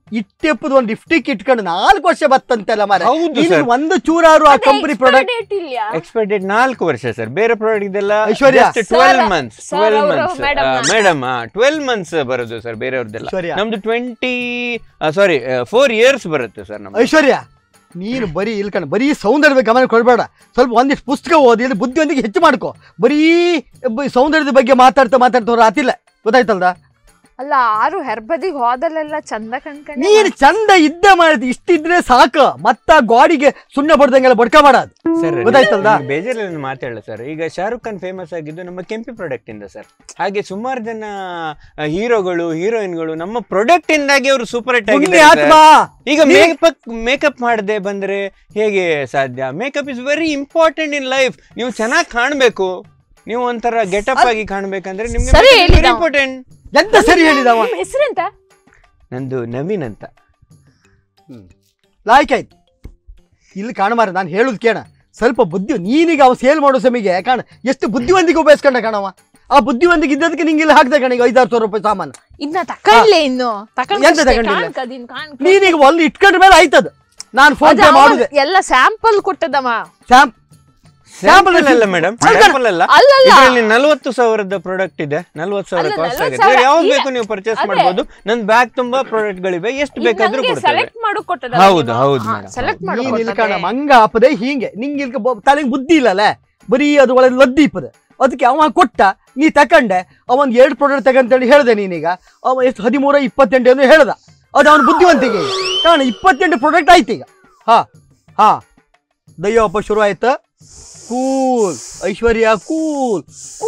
ಇಟ್ಟೆಪ್ಪದ ಒಂದು ಲಿಫ್ಟಿಕ್ ಇಟ್ಕೊಂಡು ನಾಲ್ಕು ವರ್ಷ ಬತ್ತಂತೆಲ್ಲ ಮಾರ ಹೌದು ಇನ್ನು ಸರ್. ಒಂದು ಚೂರಾರು ಆ ಕಂಪನಿ ಪ್ರಾಡಕ್ಟ್ ಡೇಟ್ ಇಲ್ಲ ಎಕ್ಸ್ಪೈರ್ ಡೇಟ್ ನಾಲ್ಕು ವರ್ಷ ಸರ್ ಬೇರೆ ಪ್ರಾಡಕ್ಟ್ ಇದೆಲ್ಲ Aishwarya. Twelve Sir, months sir twelve ಅವ್ರು ಮಂತ್ಸ್ madam ನ. ಮೇಡಮ್ ಟ್ವೆಲ್ ಮಂತ್ಸ್ ಬರೋದು ಸರ್ ಬೇರೆಯವ್ರದ್ದೆಲ್ಲ ಐಶ್ವರ್ಯ. ನಮ್ದು ಟ್ವೆಂಟಿ ಸಾರಿ ಫೋರ್ ಇಯರ್ಸ್ ಬರುತ್ತೆ ಸರ್ ನಮ್ದು ಐಶ್ವರ್ಯ ನೀನು ಬರೀ ಇಲ್ಕಣ ಬರೀ ಸೌಂದರ್ಯದ ಗಮನ ಕೊಡಬೇಡ ಸ್ವಲ್ಪ ಒಂದಿಷ್ಟು ಪುಸ್ತಕ ಓದಿ ಇಲ್ಲಿ ಬುದ್ಧಿಯೊಂದಿಗೆ ಹೆಚ್ಚು ಮಾಡ್ಕೊ ಬರೀ ಬ- ಸೌಂದರ್ಯದ ಬಗ್ಗೆ ಮಾತಾಡ್ತಾ ಮಾತಾಡ್ತಾ ಹೋದ್ರೆ ಆತಿಲ್ಲ ಗೊತ್ತಾಯ್ತಲ್ದ ಅಲ್ಲ ಆರು ಹೆರ್ಬದಿಗೆ ಹೋದಲ್ಲೆಲ್ಲ ಚಂದ ಕಣ್ಕಂಡು ನೀನು ಚಂದ ಇದ್ದ ಮಾಡಿದ್ ಇಷ್ಟಿದ್ರೆ ಸಾಕು ಮತ್ತ ಗಾಡಿಗೆ ಸುಣ್ಣ ಬಡ್ದಂಗೆಲ್ಲ ಬಡ್ಕ ಮಾಡೋದು ಸರ್ ಗೊತ್ತಾಯ್ತಲ್ದ? ಬೇಜಾರಲ್ಲಿ ಮಾತಾಡಲ್ಲ ಸರ್ ಈಗ ಶಾರುಖ್ ಖಾನ್ ಫೇಮಸ್ ಆಗಿದ್ದು ನಮ್ಮ ಕೆಂಪಿ ಪ್ರಾಡಕ್ಟ್ ಇಂದ ಸರ್ ಹಾಗೆ ಸುಮಾರು ಜನ ಹೀರೋಗಳು ಹೀರೋಯಿನ್ಗಳು ನಮ್ಮ ಪ್ರಾಡಕ್ಟ್ ಇಂದಾಗಿ ಅವರು ಸೂಪರ್ ಹಿಟ್ ಪುಣ್ಯ ಆತ್ಮ ಆಗಿದ್ದಾರೆ ಈಗ ನೀ- ಮೇಕಪ್ ಮೇಕಪ್ ಮಾಡದೆ ಬಂದ್ರೆ ಹೇಗೆ ಸಾಧ್ಯ makeup is very important in life ನೀವು ಚೆನ್ನಾಗಿ ಕಾಣ್ಬೇಕು ನೀವು ಒಂಥರ ಗೆಟಪ್ ಆಗಿ ಕಾಣ್ಬೇಕಂದ್ರೆ ನಿಮ್ಗೆ ಸರಿ ಹೇಳಿದ ಅವ. ಇಂಪಾರ್ಟೆಂಟ್ ಎಂತ ಸರಿ ಹೇಳಿದವ ನಿಮ್ಮ ಹೆಸರೆಂತ ನಂದು ನವೀನ್ ಅಂತ ಲಾಯ್ಕ್ ಆಯ್ತು ಇಲ್ಲಿ ಕಾಣಮಾರ ನಾನು ಹೇಳುದು ಕೇಳ ಸ್ವಲ್ಪ ಬುದ್ಧಿ ನೀನೀಗ ಅವ ಸೇಲ್ ಮಾಡೋ ಸಮಯಕ್ಕೆ ಕಾಣ ಎಷ್ಟು ಬುದ್ಧಿವಂತಿಗೆ ಉಪಯೋಗಿಸ್ಕೊಂಡ ಕಾಣವ ಆ ಬುದ್ಧಿವಂತಿಗೆ ಇದ್ದದಕ್ಕೆ ನಿಂಗೆ ಇಲ್ಲಿ ಹಾಕ್ದೆ ಕಣ ಈಗ ಐದಾರು ಸಾವಿರ ರೂಪಾಯಿ ಸಾಮಾನು ಇನ್ನ ತಕೊಂಡ್ಲೆ ಇನ್ನು ಎಂತ ತಗೊಂಡಿಲ್ಲ? ತಕೊಂಡ್ ನೀನೀಗ ಒಂದು ಇಟ್ಕೊಂಡ ಮೇಲೆ ಆಯ್ತದ ನಾನು ಫೋನ್ ಪೇ ಮಾಡುದೆ ಎಲ್ಲ ಸ್ಯಾಂಪಲ್ ಕೊಟ್ಟದಮ್ಮ ಸ್ಯಾಂಪ್ ಸ್ಯಾಂಪಲ್ ಅಲ್ಲ ಮೇಡಮ್ ಸ್ಯಾಂಪಲ್ ಅಲ್ಲ ಅಲ್ಲಲ್ಲ ಇದರಲ್ಲಿ ನಲ್ವತ್ತು ಸಾವಿರದ ಪ್ರಾಡಕ್ಟ್ ಇದೆ ನಲ್ವತ್ತು ಸಾವಿರ ಅಲ್ಲ, ಕಾಸ್ಟ್ ನಲ್ವತ್ತು ಆಗುತ್ತೆ ಸಾವಿರ ಯಾವ್ದು ಈಗ- ಬೇಕು ನೀವು ಪರ್ಚೇಸ್ ಅದೇ. ಮಾಡಬಹುದು ನನ್ ಬ್ಯಾಗ್ ತುಂಬಾ ಪ್ರಾಡಕ್ಟ್ ಗಳಿವೆ ಎಷ್ಟು ಬೇಕಾದ್ರೂ ಕೊಡ್ತೇವೆ ಸೆಲೆಕ್ಟ್ ಮಾಡು ಕೊಟ್ಟದ ಹೌದು, ಹೌದು madam. ಸೆಲೆಕ್ಟ್ ಮಾಡು ನೀನ್ ಇಲ್ಲಿ ಕೊಟ್ಟದೆ. ಕಾಣ ಮಂಗ ಆಪದೆ ಹಿಂಗೆ ನಿಂಗೆ ಇಲ್ಲಿ ಬ- ತಲೆಗೆ ಬುದ್ಧಿ ಇಲ್ಲಲ್ಲ ಬರೀ ಅದು ಒಳಗೆ ಲದ್ದಿ ಇಪ್ಪದ ಅದಕ್ಕೆ ಅವ ಕೊಟ್ಟ ನೀ ತಕೊಂಡೆ ಅವನ್ ಎರಡು ಪ್ರಾಡಕ್ಟ್ ತಗಂತೇಳಿ ಹೇಳ್ದೆ ನೀನೀಗ ಅವ ಎಷ್ಟು ಹದಿಮೂರ ಇಪ್ಪತ್ತೆಂಟು ಏನು ಹೇಳ್ದ ಅದು ಅವನ ಬುದ್ಧಿವಂತಿಗೆ ಈಗ. ಕಾಣ ಇಪ್ಪತ್ತೆಂಟು ಪ್ರಾಡಕ್ಟ್ ಆಯ್ತು ಈಗ ಹಾ ಹಾ ದಯ್ಯಪ್ಪ ಶುರು ಆಯ್ತಾ ಕೂಲ್ ಐಶ್ವರ್ಯ ಕೂಲ್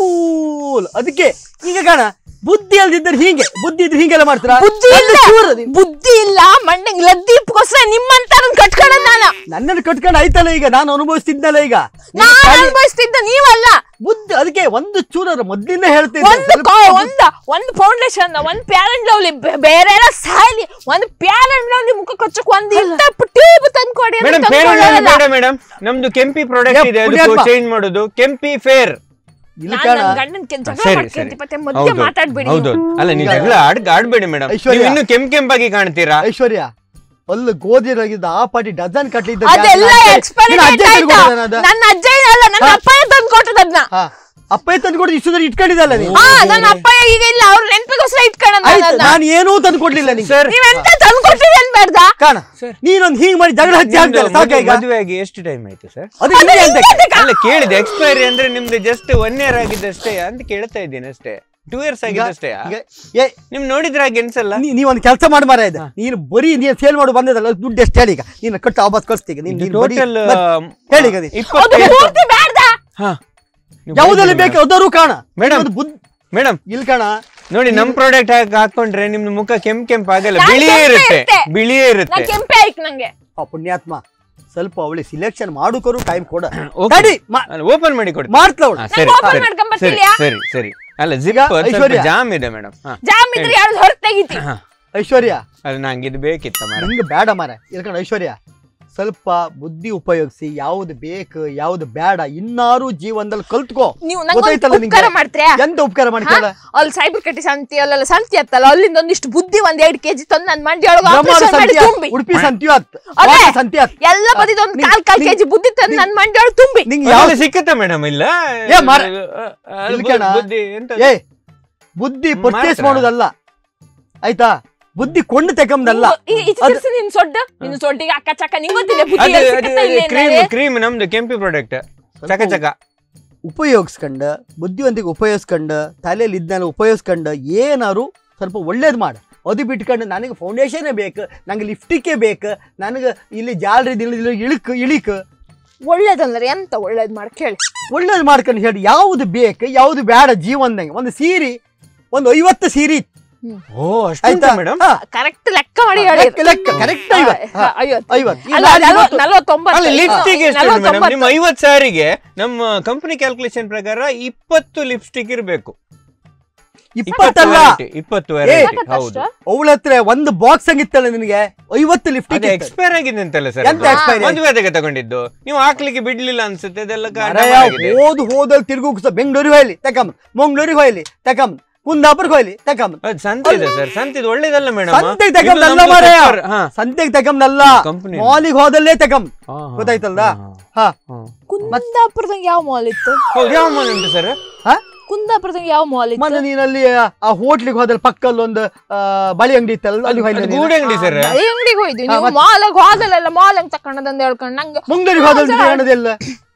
ಕೂಲ್ ಅದಕ್ಕೆ ಈಗ ಕಾಣ ಬುದ್ಧಿ ಅಲ್ದಿದ್ದರೆ ಹೀಗೆ ಬುದ್ಧಿ ಇದ್ರೆ ಹೀಗೆಲ್ಲ ಮಾಡ್ತಾರ ಬುದ್ಧಿ ಇಲ್ಲ ಬುದ್ಧಿ ಇಲ್ಲ ಮಂಡಂಗ್ ಲದ್ದೀಪ್ಗೋಸ್ಕರ ನಿಮ್ಮಂತ ಕಟ್ಕೊಂಡ ನಾನ ನನ್ನನ್ನು ಕಟ್ಕೊಂಡು ಆಯ್ತಲ್ಲ ಈಗ ನಾನು ಅನುಭವಿಸ್ತಿದ್ನಲ್ಲ ಈಗ ನೀನ್ ನಾನು ಖಾಲಿ- ಅನುಭವಿಸ್ತಿದ್ದ ನೀವಲ್ಲ ಬುದ್ಧಿ ಅದಕ್ಕೆ ಒಂದು ಚೂರ ಮೊದ್ಲಿಂದ ಹೇಳ್ತೀನಿ ಒಂದು ಕಾ- ಒಂದ ಒಂದು ಫೌಂಡೇಶನ್ ಒಂದ್ ಪ್ಯಾರೆಂಟ್ ಲವ್ಲಿ ಬೇರೆ ಎಲ್ಲ ಸಾಯ್ಲಿ ಒಂದು ಪ್ಯಾರೆಂಟ್ ಲವ್ಲಿ ಮುಖ ಕೊಚ್ಚಕ್ ಒಂದ್ ಇಂತ ಟ್ಯೂಬ್ ತಂದ್ಕೊಡಿ ಅಂತ ಮೇಡಮ್ ಫೇರ್ ತಂದ್ಕೊಡಲ್ಲ. ಬೇಡ ಮೇಡಮ್ ನಮ್ದು ಕೆಂಪಿ ಪ್ರಾಡಕ್ಟ್ ಏ, ಇದೆ ಪುಣ್ಯಾತ್ಮ. ಅದಕ್ಕೆ ಚೇಂಜ್ ಮಾಡೋದು ಕೆಂಪಿ ಫೇರ್ ಇಲ್ಲಿ ನಾನ್ ಕಾಣ ನನ್ ಗಂಡನ್ ಕೆ- ಜಗಳ ಸರಿ ಮಾಡ್ಕೊಂತ ಸರಿ ಮತ್ತೆ ಮಧ್ಯೆ ಹೌದು ಮಾತಾಡ್ಬೇಡಿ ಹೌದು ಅಲ್ಲ ನೀವು ಈಗ- ಜಗಳ ಆಡ್ ಆಡ್ಬೇಡಿ ಮೇಡಮ್ ಐಶ್ವರ್ಯ. ನೀವು ಇನ್ನು ಕೆಂಪ್ ಕೆಂಪಾಗಿ ಕಾಣ್ತೀರಾ ಐಶ್ವರ್ಯ ಅಲ್ಲು ಗೋಧಿರಾಗಿದ್ದ ಆ ಪಾಟಿ ಡಜನ್ ಕಟ್ಲಿದ್ದ ಅದೆಲ್ಲ ಎಕ್ಸ್ಪೈರಿ ಡೇಟ್ ಆಯ್ತಾ ನನ್ನ ಅಜ್ಜ ಏನಲ್ಲ ನನ್ನ ಹಾ. ಅಪ್ಪಯ್ಯ ತಂದು ಕೊಟ್ಟದದ್ನ ಅಪ್ಪ ತಂದು ಕೊಡಿ ಇಷ್ಟು ದೂರ ಇಟ್ಕೊಂಡಿದ್ದಲ್ಲ ನೀನು ಹಾ ನನ್ನ ಅಪ್ಪಯ್ಯ ಈಗ ಇಲ್ಲ ಅವ್ರ ನೆನ್ಪಿಗೋಸ್ಕರ ಇಟ್ಕೊಂಡ ಆಯ್ತು ನಾನು ಏನೂ ತಂದು ಕೊಡ್ಲಿಲ್ಲ ನಿಂಗೆ ಸರ್ ನೀವೆಂತ ತಂದು ಕೊಟ್ಟಿರಿ ಅನ್ಬೇಡ್ದ ಕಾಣ ಸರ್. ನೀನೊಂದು ಹೀಗ್ ಮಾಡಿ ಜಗಳ ಹಚ್ಚಿ ಹಾಕ್ತಾರೆ ಸಾಕ ಈಗ ಮದುವೆ ಆಗಿ ಎಷ್ಟು ಟೈಮ್ ಆಯ್ತು ಸರ್ ಅದು ಹಿಂಗೆ ಅಂತ ಅಲ್ಲ ಕೇಳಿದೆ ಎಕ್ಸ್ಪೈರಿ ಅಂದ್ರೆ ನಿಮ್ದು ಜಸ್ಟ್ ಒನ್ ಇಯರ್ ಆಗಿದ್ದಷ್ಟೇ ಅಂತ ಕೇಳ್ತಾ ಇದ್ದೀನಿ ಅಷ್ಟೇ ಟೂ ಇಯರ್ಸ್ ಆಗಿದ್ದಷ್ಟೇ ಈಗ ಏ ನಿಮ್ ನೋಡಿದ್ರೆ ಹಾಗೆ ಅನ್ಸಲ್ಲ ನೀ- ನೀವೊಂದು ಕೆಲಸ ಮಾಡಿ ಮಾರ ಇದೆ ನೀನು ಬರೀ ನೀನು ಸೇಲ್ ಮಾಡಿ ಬಂದದಲ್ಲ ದುಡ್ಡು ಎಷ್ಟು ಹೇಳಿ ಈಗ ನೀನು ಕಟ್ಟು ಆಬತ್ ಕಳಿಸ್ತೀಗ ನೀನು ನೀನು ಬರೀ ಟೋಟಲ್ ಮತ್ತ್ ಹೇಳಿ ಈಗ ನೀನು. ಅದು ಇಪ್ಪತ್ತೈದು ಪೂರ್ತಿ ಬೇಡ್ದ ಹಾ ನೀವು ಯಾವುದಲ್ಲಿ ಬರೀ ಬೇಕು ಅದಾರು ಕಾಣ Madam. ಇನ್ನೊಂದು ಬುದ್ಧಿ ಮೇಡಮ್ ಇಲ್ಲಿ ಕಾಣ ನೋಡಿ ನಮ್ ಪ್ರಾಡಕ್ಟ್ ಹಾಕೊಂಡ್ರೆ ನಿಮ್ದು ಮುಖ ಕೆಂಪ್ ಕೆಂಪ್ ಆಗಲ್ಲ ನಾನ್ ಬಿಳಿಯೇ ಕೆಂಪೇ ಇರುತ್ತೆ ಇರುತ್ತೆ. ಬಿಳಿಯೇ ನಾ ಇರುತ್ತೆ ಕೆಂಪೆ ಆಯ್ತು ನಂಗೆ ಆ ಪುಣ್ಯಾತ್ಮ ಸ್ವಲ್ಪ ಅವಳಿ ಸಿಲೆಕ್ಷನ್ ಮಾಡೋಕರು ಟೈಮ್ ಕೊಡ Okay. ತಡಿ ಮಾ- ಓಪನ್ ಮಾಡಿ ಕೊಡಿ ಮಾಡ್ತಲ ಅವಳು ಹಾ, ಸರಿ ನಂಗ್ open ಸರಿ, ಮಾಡ್ಕೊಂಡ್ ಸರಿ ಬರ್ತೀಯಾ? ಸರಿ ಸರಿ ಅಲ್ಲ ಜಿಪ್ ಈಗ ಸ್ವಲ್ಪ ಐಶ್ವರ್ಯ. ಜಾಮ್ ಇದೆ ಮೇಡಮ್ ಜಾಮ್ ಇದ್ರೆ ಯಾರು ಹೊರಗೆ ತೆಗಿತಿ ಐಶ್ವರ್ಯ ಅದು ನಂಗೆ ಇದು ಬೇಕಿತ್ತ ಮಾರ ನಿಂಗೆ ಬೇಡ ಮಾರ ಇಲ್ಕಂಡ ಐಶ್ವರ್ಯ ಸ್ವಲ್ಪ ಬುದ್ಧಿ ಉಪಯೋಗಿಸಿ ಯಾವ್ದು ಬೇಕು ಯಾವ್ದು ಬೇಡ ಇನ್ನಾರು ಜೀವನದಲ್ಲಿ ಕಲ್ತ್ಕೋ ನೀವು ನಂಗೆ ಗೊತ್ತಾಯ್ತಲ್ಲ ನಿಂಗೆ? ಉಪಕಾರ ಮಾಡ್ತೀರಾ ಎಂತ ಉಪಕಾರ ಮಾಡ್ಕೊಳ್ಳ ಅಲ್ಲಿ ಸೈಬರ್ ಕಟ್ಟಿ ಸಂತಿ ಅಲ್ಲೆಲ್ಲ ಸಂತಿ ಅತ್ತಲ್ಲ ಅಲ್ಲಿಂದ ಒಂದಿಷ್ಟು ಬುದ್ಧಿ ಒಂದ್ ಎರಡ್ ಕೆಜಿ ತಂದು ನನ್ ಮಂಡಿ ಒಳಗೆ ಬ್ರಹ್ಮಾಂಡ ಆಪರೇಷನ್ ಮಾಡಿ ಸಂತಿ ಆತ್, ತುಂಬಿ ಉಡುಪಿ ಸಂತಿ ಆತ್ ಅದೇ. ವಾಸ ಸಂತಿ ಆತ್ ಎಲ್ಲ ಬದಿದ ಒಂದ್ ನಿಂಗ್- ಕಾಲ್ ಕಾಲ್ ನಿಂಗ್- ಕೆಜಿ ಬುದ್ಧಿ ತಂದು ನನ್ ಮಂಡಿ ಒಳಗೆ ತುಂಬಿ ನಿಂಗೆ ಯಾವ ಯಾವ ಸಿಕ್ಕತ್ತ ಮೇಡಮ್ ಇಲ್ಲ ಏ ಮಾರ ಅ, ಅ, ಇಲ್ಲಿ ಕಣ. ಬುದ್ಧಿ ಎಂತ ಏ ಬುದ್ಧಿ ಪರ್ಚೇಸ್ ಮಾಡ್ತಾರಾ? ಮಾಡೋದಲ್ಲ ಆಯ್ತಾ ಬುದ್ಧಿ ಕೊಂಡು ತೆಕ್ಕಂದಲ್ಲ ಇಚ್ಚಿರ್ಸಿ ನಿನ್ ಸೊಡ್ಡ ನಿನ್ ಸೊಡ್ಡಿಗೆ ಅಕ್ಕ ಚಕ್ಕ ನಿಂಗ್ ಗೊತ್ತಿಲ್ಲ ಬುದ್ಧಿ ಅದು ಎಲ್ಲಿ ಸಿಕ್ಕತ್ತ ಇಲ್ಲಿ ಕ್ರೀಮ್ ಏನಾರೆ? ಕ್ರೀಮ್ ನಮ್ದು ಕೆಂಪಿ ಪ್ರಾಡಕ್ಟ್ ಚಕ ಚಕ ಉಪಯೋಗಿಸ್ಕೊಂಡು ಬುದ್ಧಿವಂತಿಗೆ ಉಪಯೋಗಿಸ್ಕೊಂಡು ತಲೆಯಲ್ಲಿ ಇದ್ನೆಲ್ಲ ಉಪಯೋಗಿಸ್ಕೊಂಡು ಏನಾರು ಸ್ವಲ್ಪ ಒಳ್ಳೇದು ಮಾಡು ಅದು ಬಿಟ್ಕೊಂಡು ನನಗೆ ಫೌಂಡೇಶನೇ ಬೇಕು ನನಗೆ ಲಿಫ್ಟಿಕ್ಕೇ ಬೇಕು ನನಗೆ ಇಲ್ಲಿ ಜಾಲ್ರಿ ಇಲ್ಲಿ ಇಳಿಕ್ ಇಳಿಕ್ ಒಳ್ಳೇದಂದ್ರೆ ಎಂತ ಒಳ್ಳೇದ್ ಮಾಡಿ ಕೇಳಿ ಒಳ್ಳೇದು ಮಾಡ್ಕೊಂಡು ಹೇಳಿ ಯಾವುದು ಬೇಕು ಯಾವುದು ಬೇಡ ಜೀವನದಂಗೆ ಒಂದು ಸೀರೆ ಒಂದು ಐವತ್ತು ಸೀರೆ ಇತ್ತು. ಓ ಆಯ್ತಾ ಅಷ್ಟಂತ ಮೇಡಮ್ ಹಾ, ಕರೆಕ್ಟ್ ಲೆಕ್ಕ ಮಾಡಿ ಹೇಳಿ ಲೆಕ್ಕ ಲೆಕ್ಕ ಕರೆಕ್ಟ್ ಐವತ್ತು ಹಾ, ಐವತ್ತು ಐವತ್ತು ಈ ಅಲ್ಲ ಲಾರಿ ನಲ್ವತ್- ಇವತ್ತು- ನಲ್ವತ್ತೊಂಬತ್ತು ಅಲ್ಲ ಲಿಪ್ಸ್ಟಿಕ್ ಎಷ್ಟು ಮೇಡಮ್ ನಲ್ವತ್ತೊಂಬತ್ತು. ನಿಮ್ಮ ಐವತ್ ಸಾರಿಗೆ ನಮ್ಮ ಕಂಪನಿ ಕ್ಯಾಲ್ಕುಲೇಷನ್ ಪ್ರಕಾರ ಇಪ್ಪತ್ತು ಲಿಪ್ಸ್ಟಿಕ್ ಇರಬೇಕು ಇಪ್ಪತ್ತಲ್ಲ ಇಪ್ಪತ್ತು ಏ, ವೆರೈಟಿ ಹೌದು ಅವಳ ಹತ್ರ ಒಂದು ಬಾಕ್ಸ್ ಹಂಗಿತ್ತಲ್ಲ ನಿನಗೆ ಐವತ್ತು ಲಿಫ್ಟ್ ಅದೇ ಎಕ್ಸ್ಪೈರ್ ಆಗಿದೆ ಅಂತಲ್ಲ ಸರ್ ಎಂತ expire ಆಗಿದೆ? ಮದುವೆಗೆ ತಗೊಂಡಿದ್ದು ನೀವು ಹಾಕ್ಲಿಕ್ಕೆ ಬಿಡ್ಲಿಲ್ಲ ಅನ್ಸುತ್ತೆ ಅದೆಲ್ಲ ಕಾರಣ ಆಗಿದೆ. ಹೋದ್ ಹೋದಲ್ಲಿ ತಿರುಗು ಬೆಂಗಳೂರಿಗೆ ಹೋಯ್ಲಿ ತಕಮ್ ಮಂಗಳೂರಿಗೆ ಹೋಯ್ಲಿ ತಕಮ್ ಕುಂದಾಪುರಕ್ಕೆ ಹೋಯ್ಲಿ ತಕೊಂಬ ಅದ್ ಸಂತೆ ಇದೆ ಸರ್ ಸಂತೆ ಒಳ್ಳೇದಲ್ಲ ಮೇಡಮ್ ಸಂತೆಗೆ ತಕೊಂಬಲ್ಲ ಮಾರಾಯ ಸಂತೆಗೆ ತಕೊಂಬಲ್ಲ ಕಂಪನಿ ಮಾಲಿಗೆ ಹೋದಲ್ಲೇ ತಕೊಂಬ ಗೊತ್ತಾಯ್ತಲ್ದ ಹಾ ಕುಂದಾಪುರದಾಗ ಯಾವ ಮಾಲ್ ಇತ್ತು ಹೌದು ಯಾವ ಮಾಲ್ ಉಂಟು ಸರ್ ಹಾ ಕುಂದಾಪುರದಾಗ ಯಾವ ಮಾಲ್ ಇತ್ತು ಮೊನ್ನೆ ನೀನಲ್ಲಿ ಆ ಹೋಟ್ಲಿಗೆ ಹೋದಲ್ಲಿ ಪಕ್ಕಲ್ಲಿ ಒಂದು ಆ, ಬಳಿ ಅಂಗಡಿ ಇತ್ತಲ್ಲ ಅಲ್ಲಿ ಹೋಯ್ಲಿ ನೀನು. ಗೂಡೆ ಅಂಗಡಿ ಸರ್ ಅದೇ ಅಂಗಡಿಗೆ ಹೋಯ್ದು ಹಾ, ನೀವು ಮತ್ತೆ? ಮಾಲಾಗ ಹೋದಲ್ಲ ಮಾಲ್ ಅಂತ ತಕೊಂಡದಂತ ಹೇಳ್ಕೊಂಡು ನಂಗೆ ಮುಂಗರಿಗೆ ಹೋದಲ್ಲಿ ಕಾಣೋದಿಲ್ಲ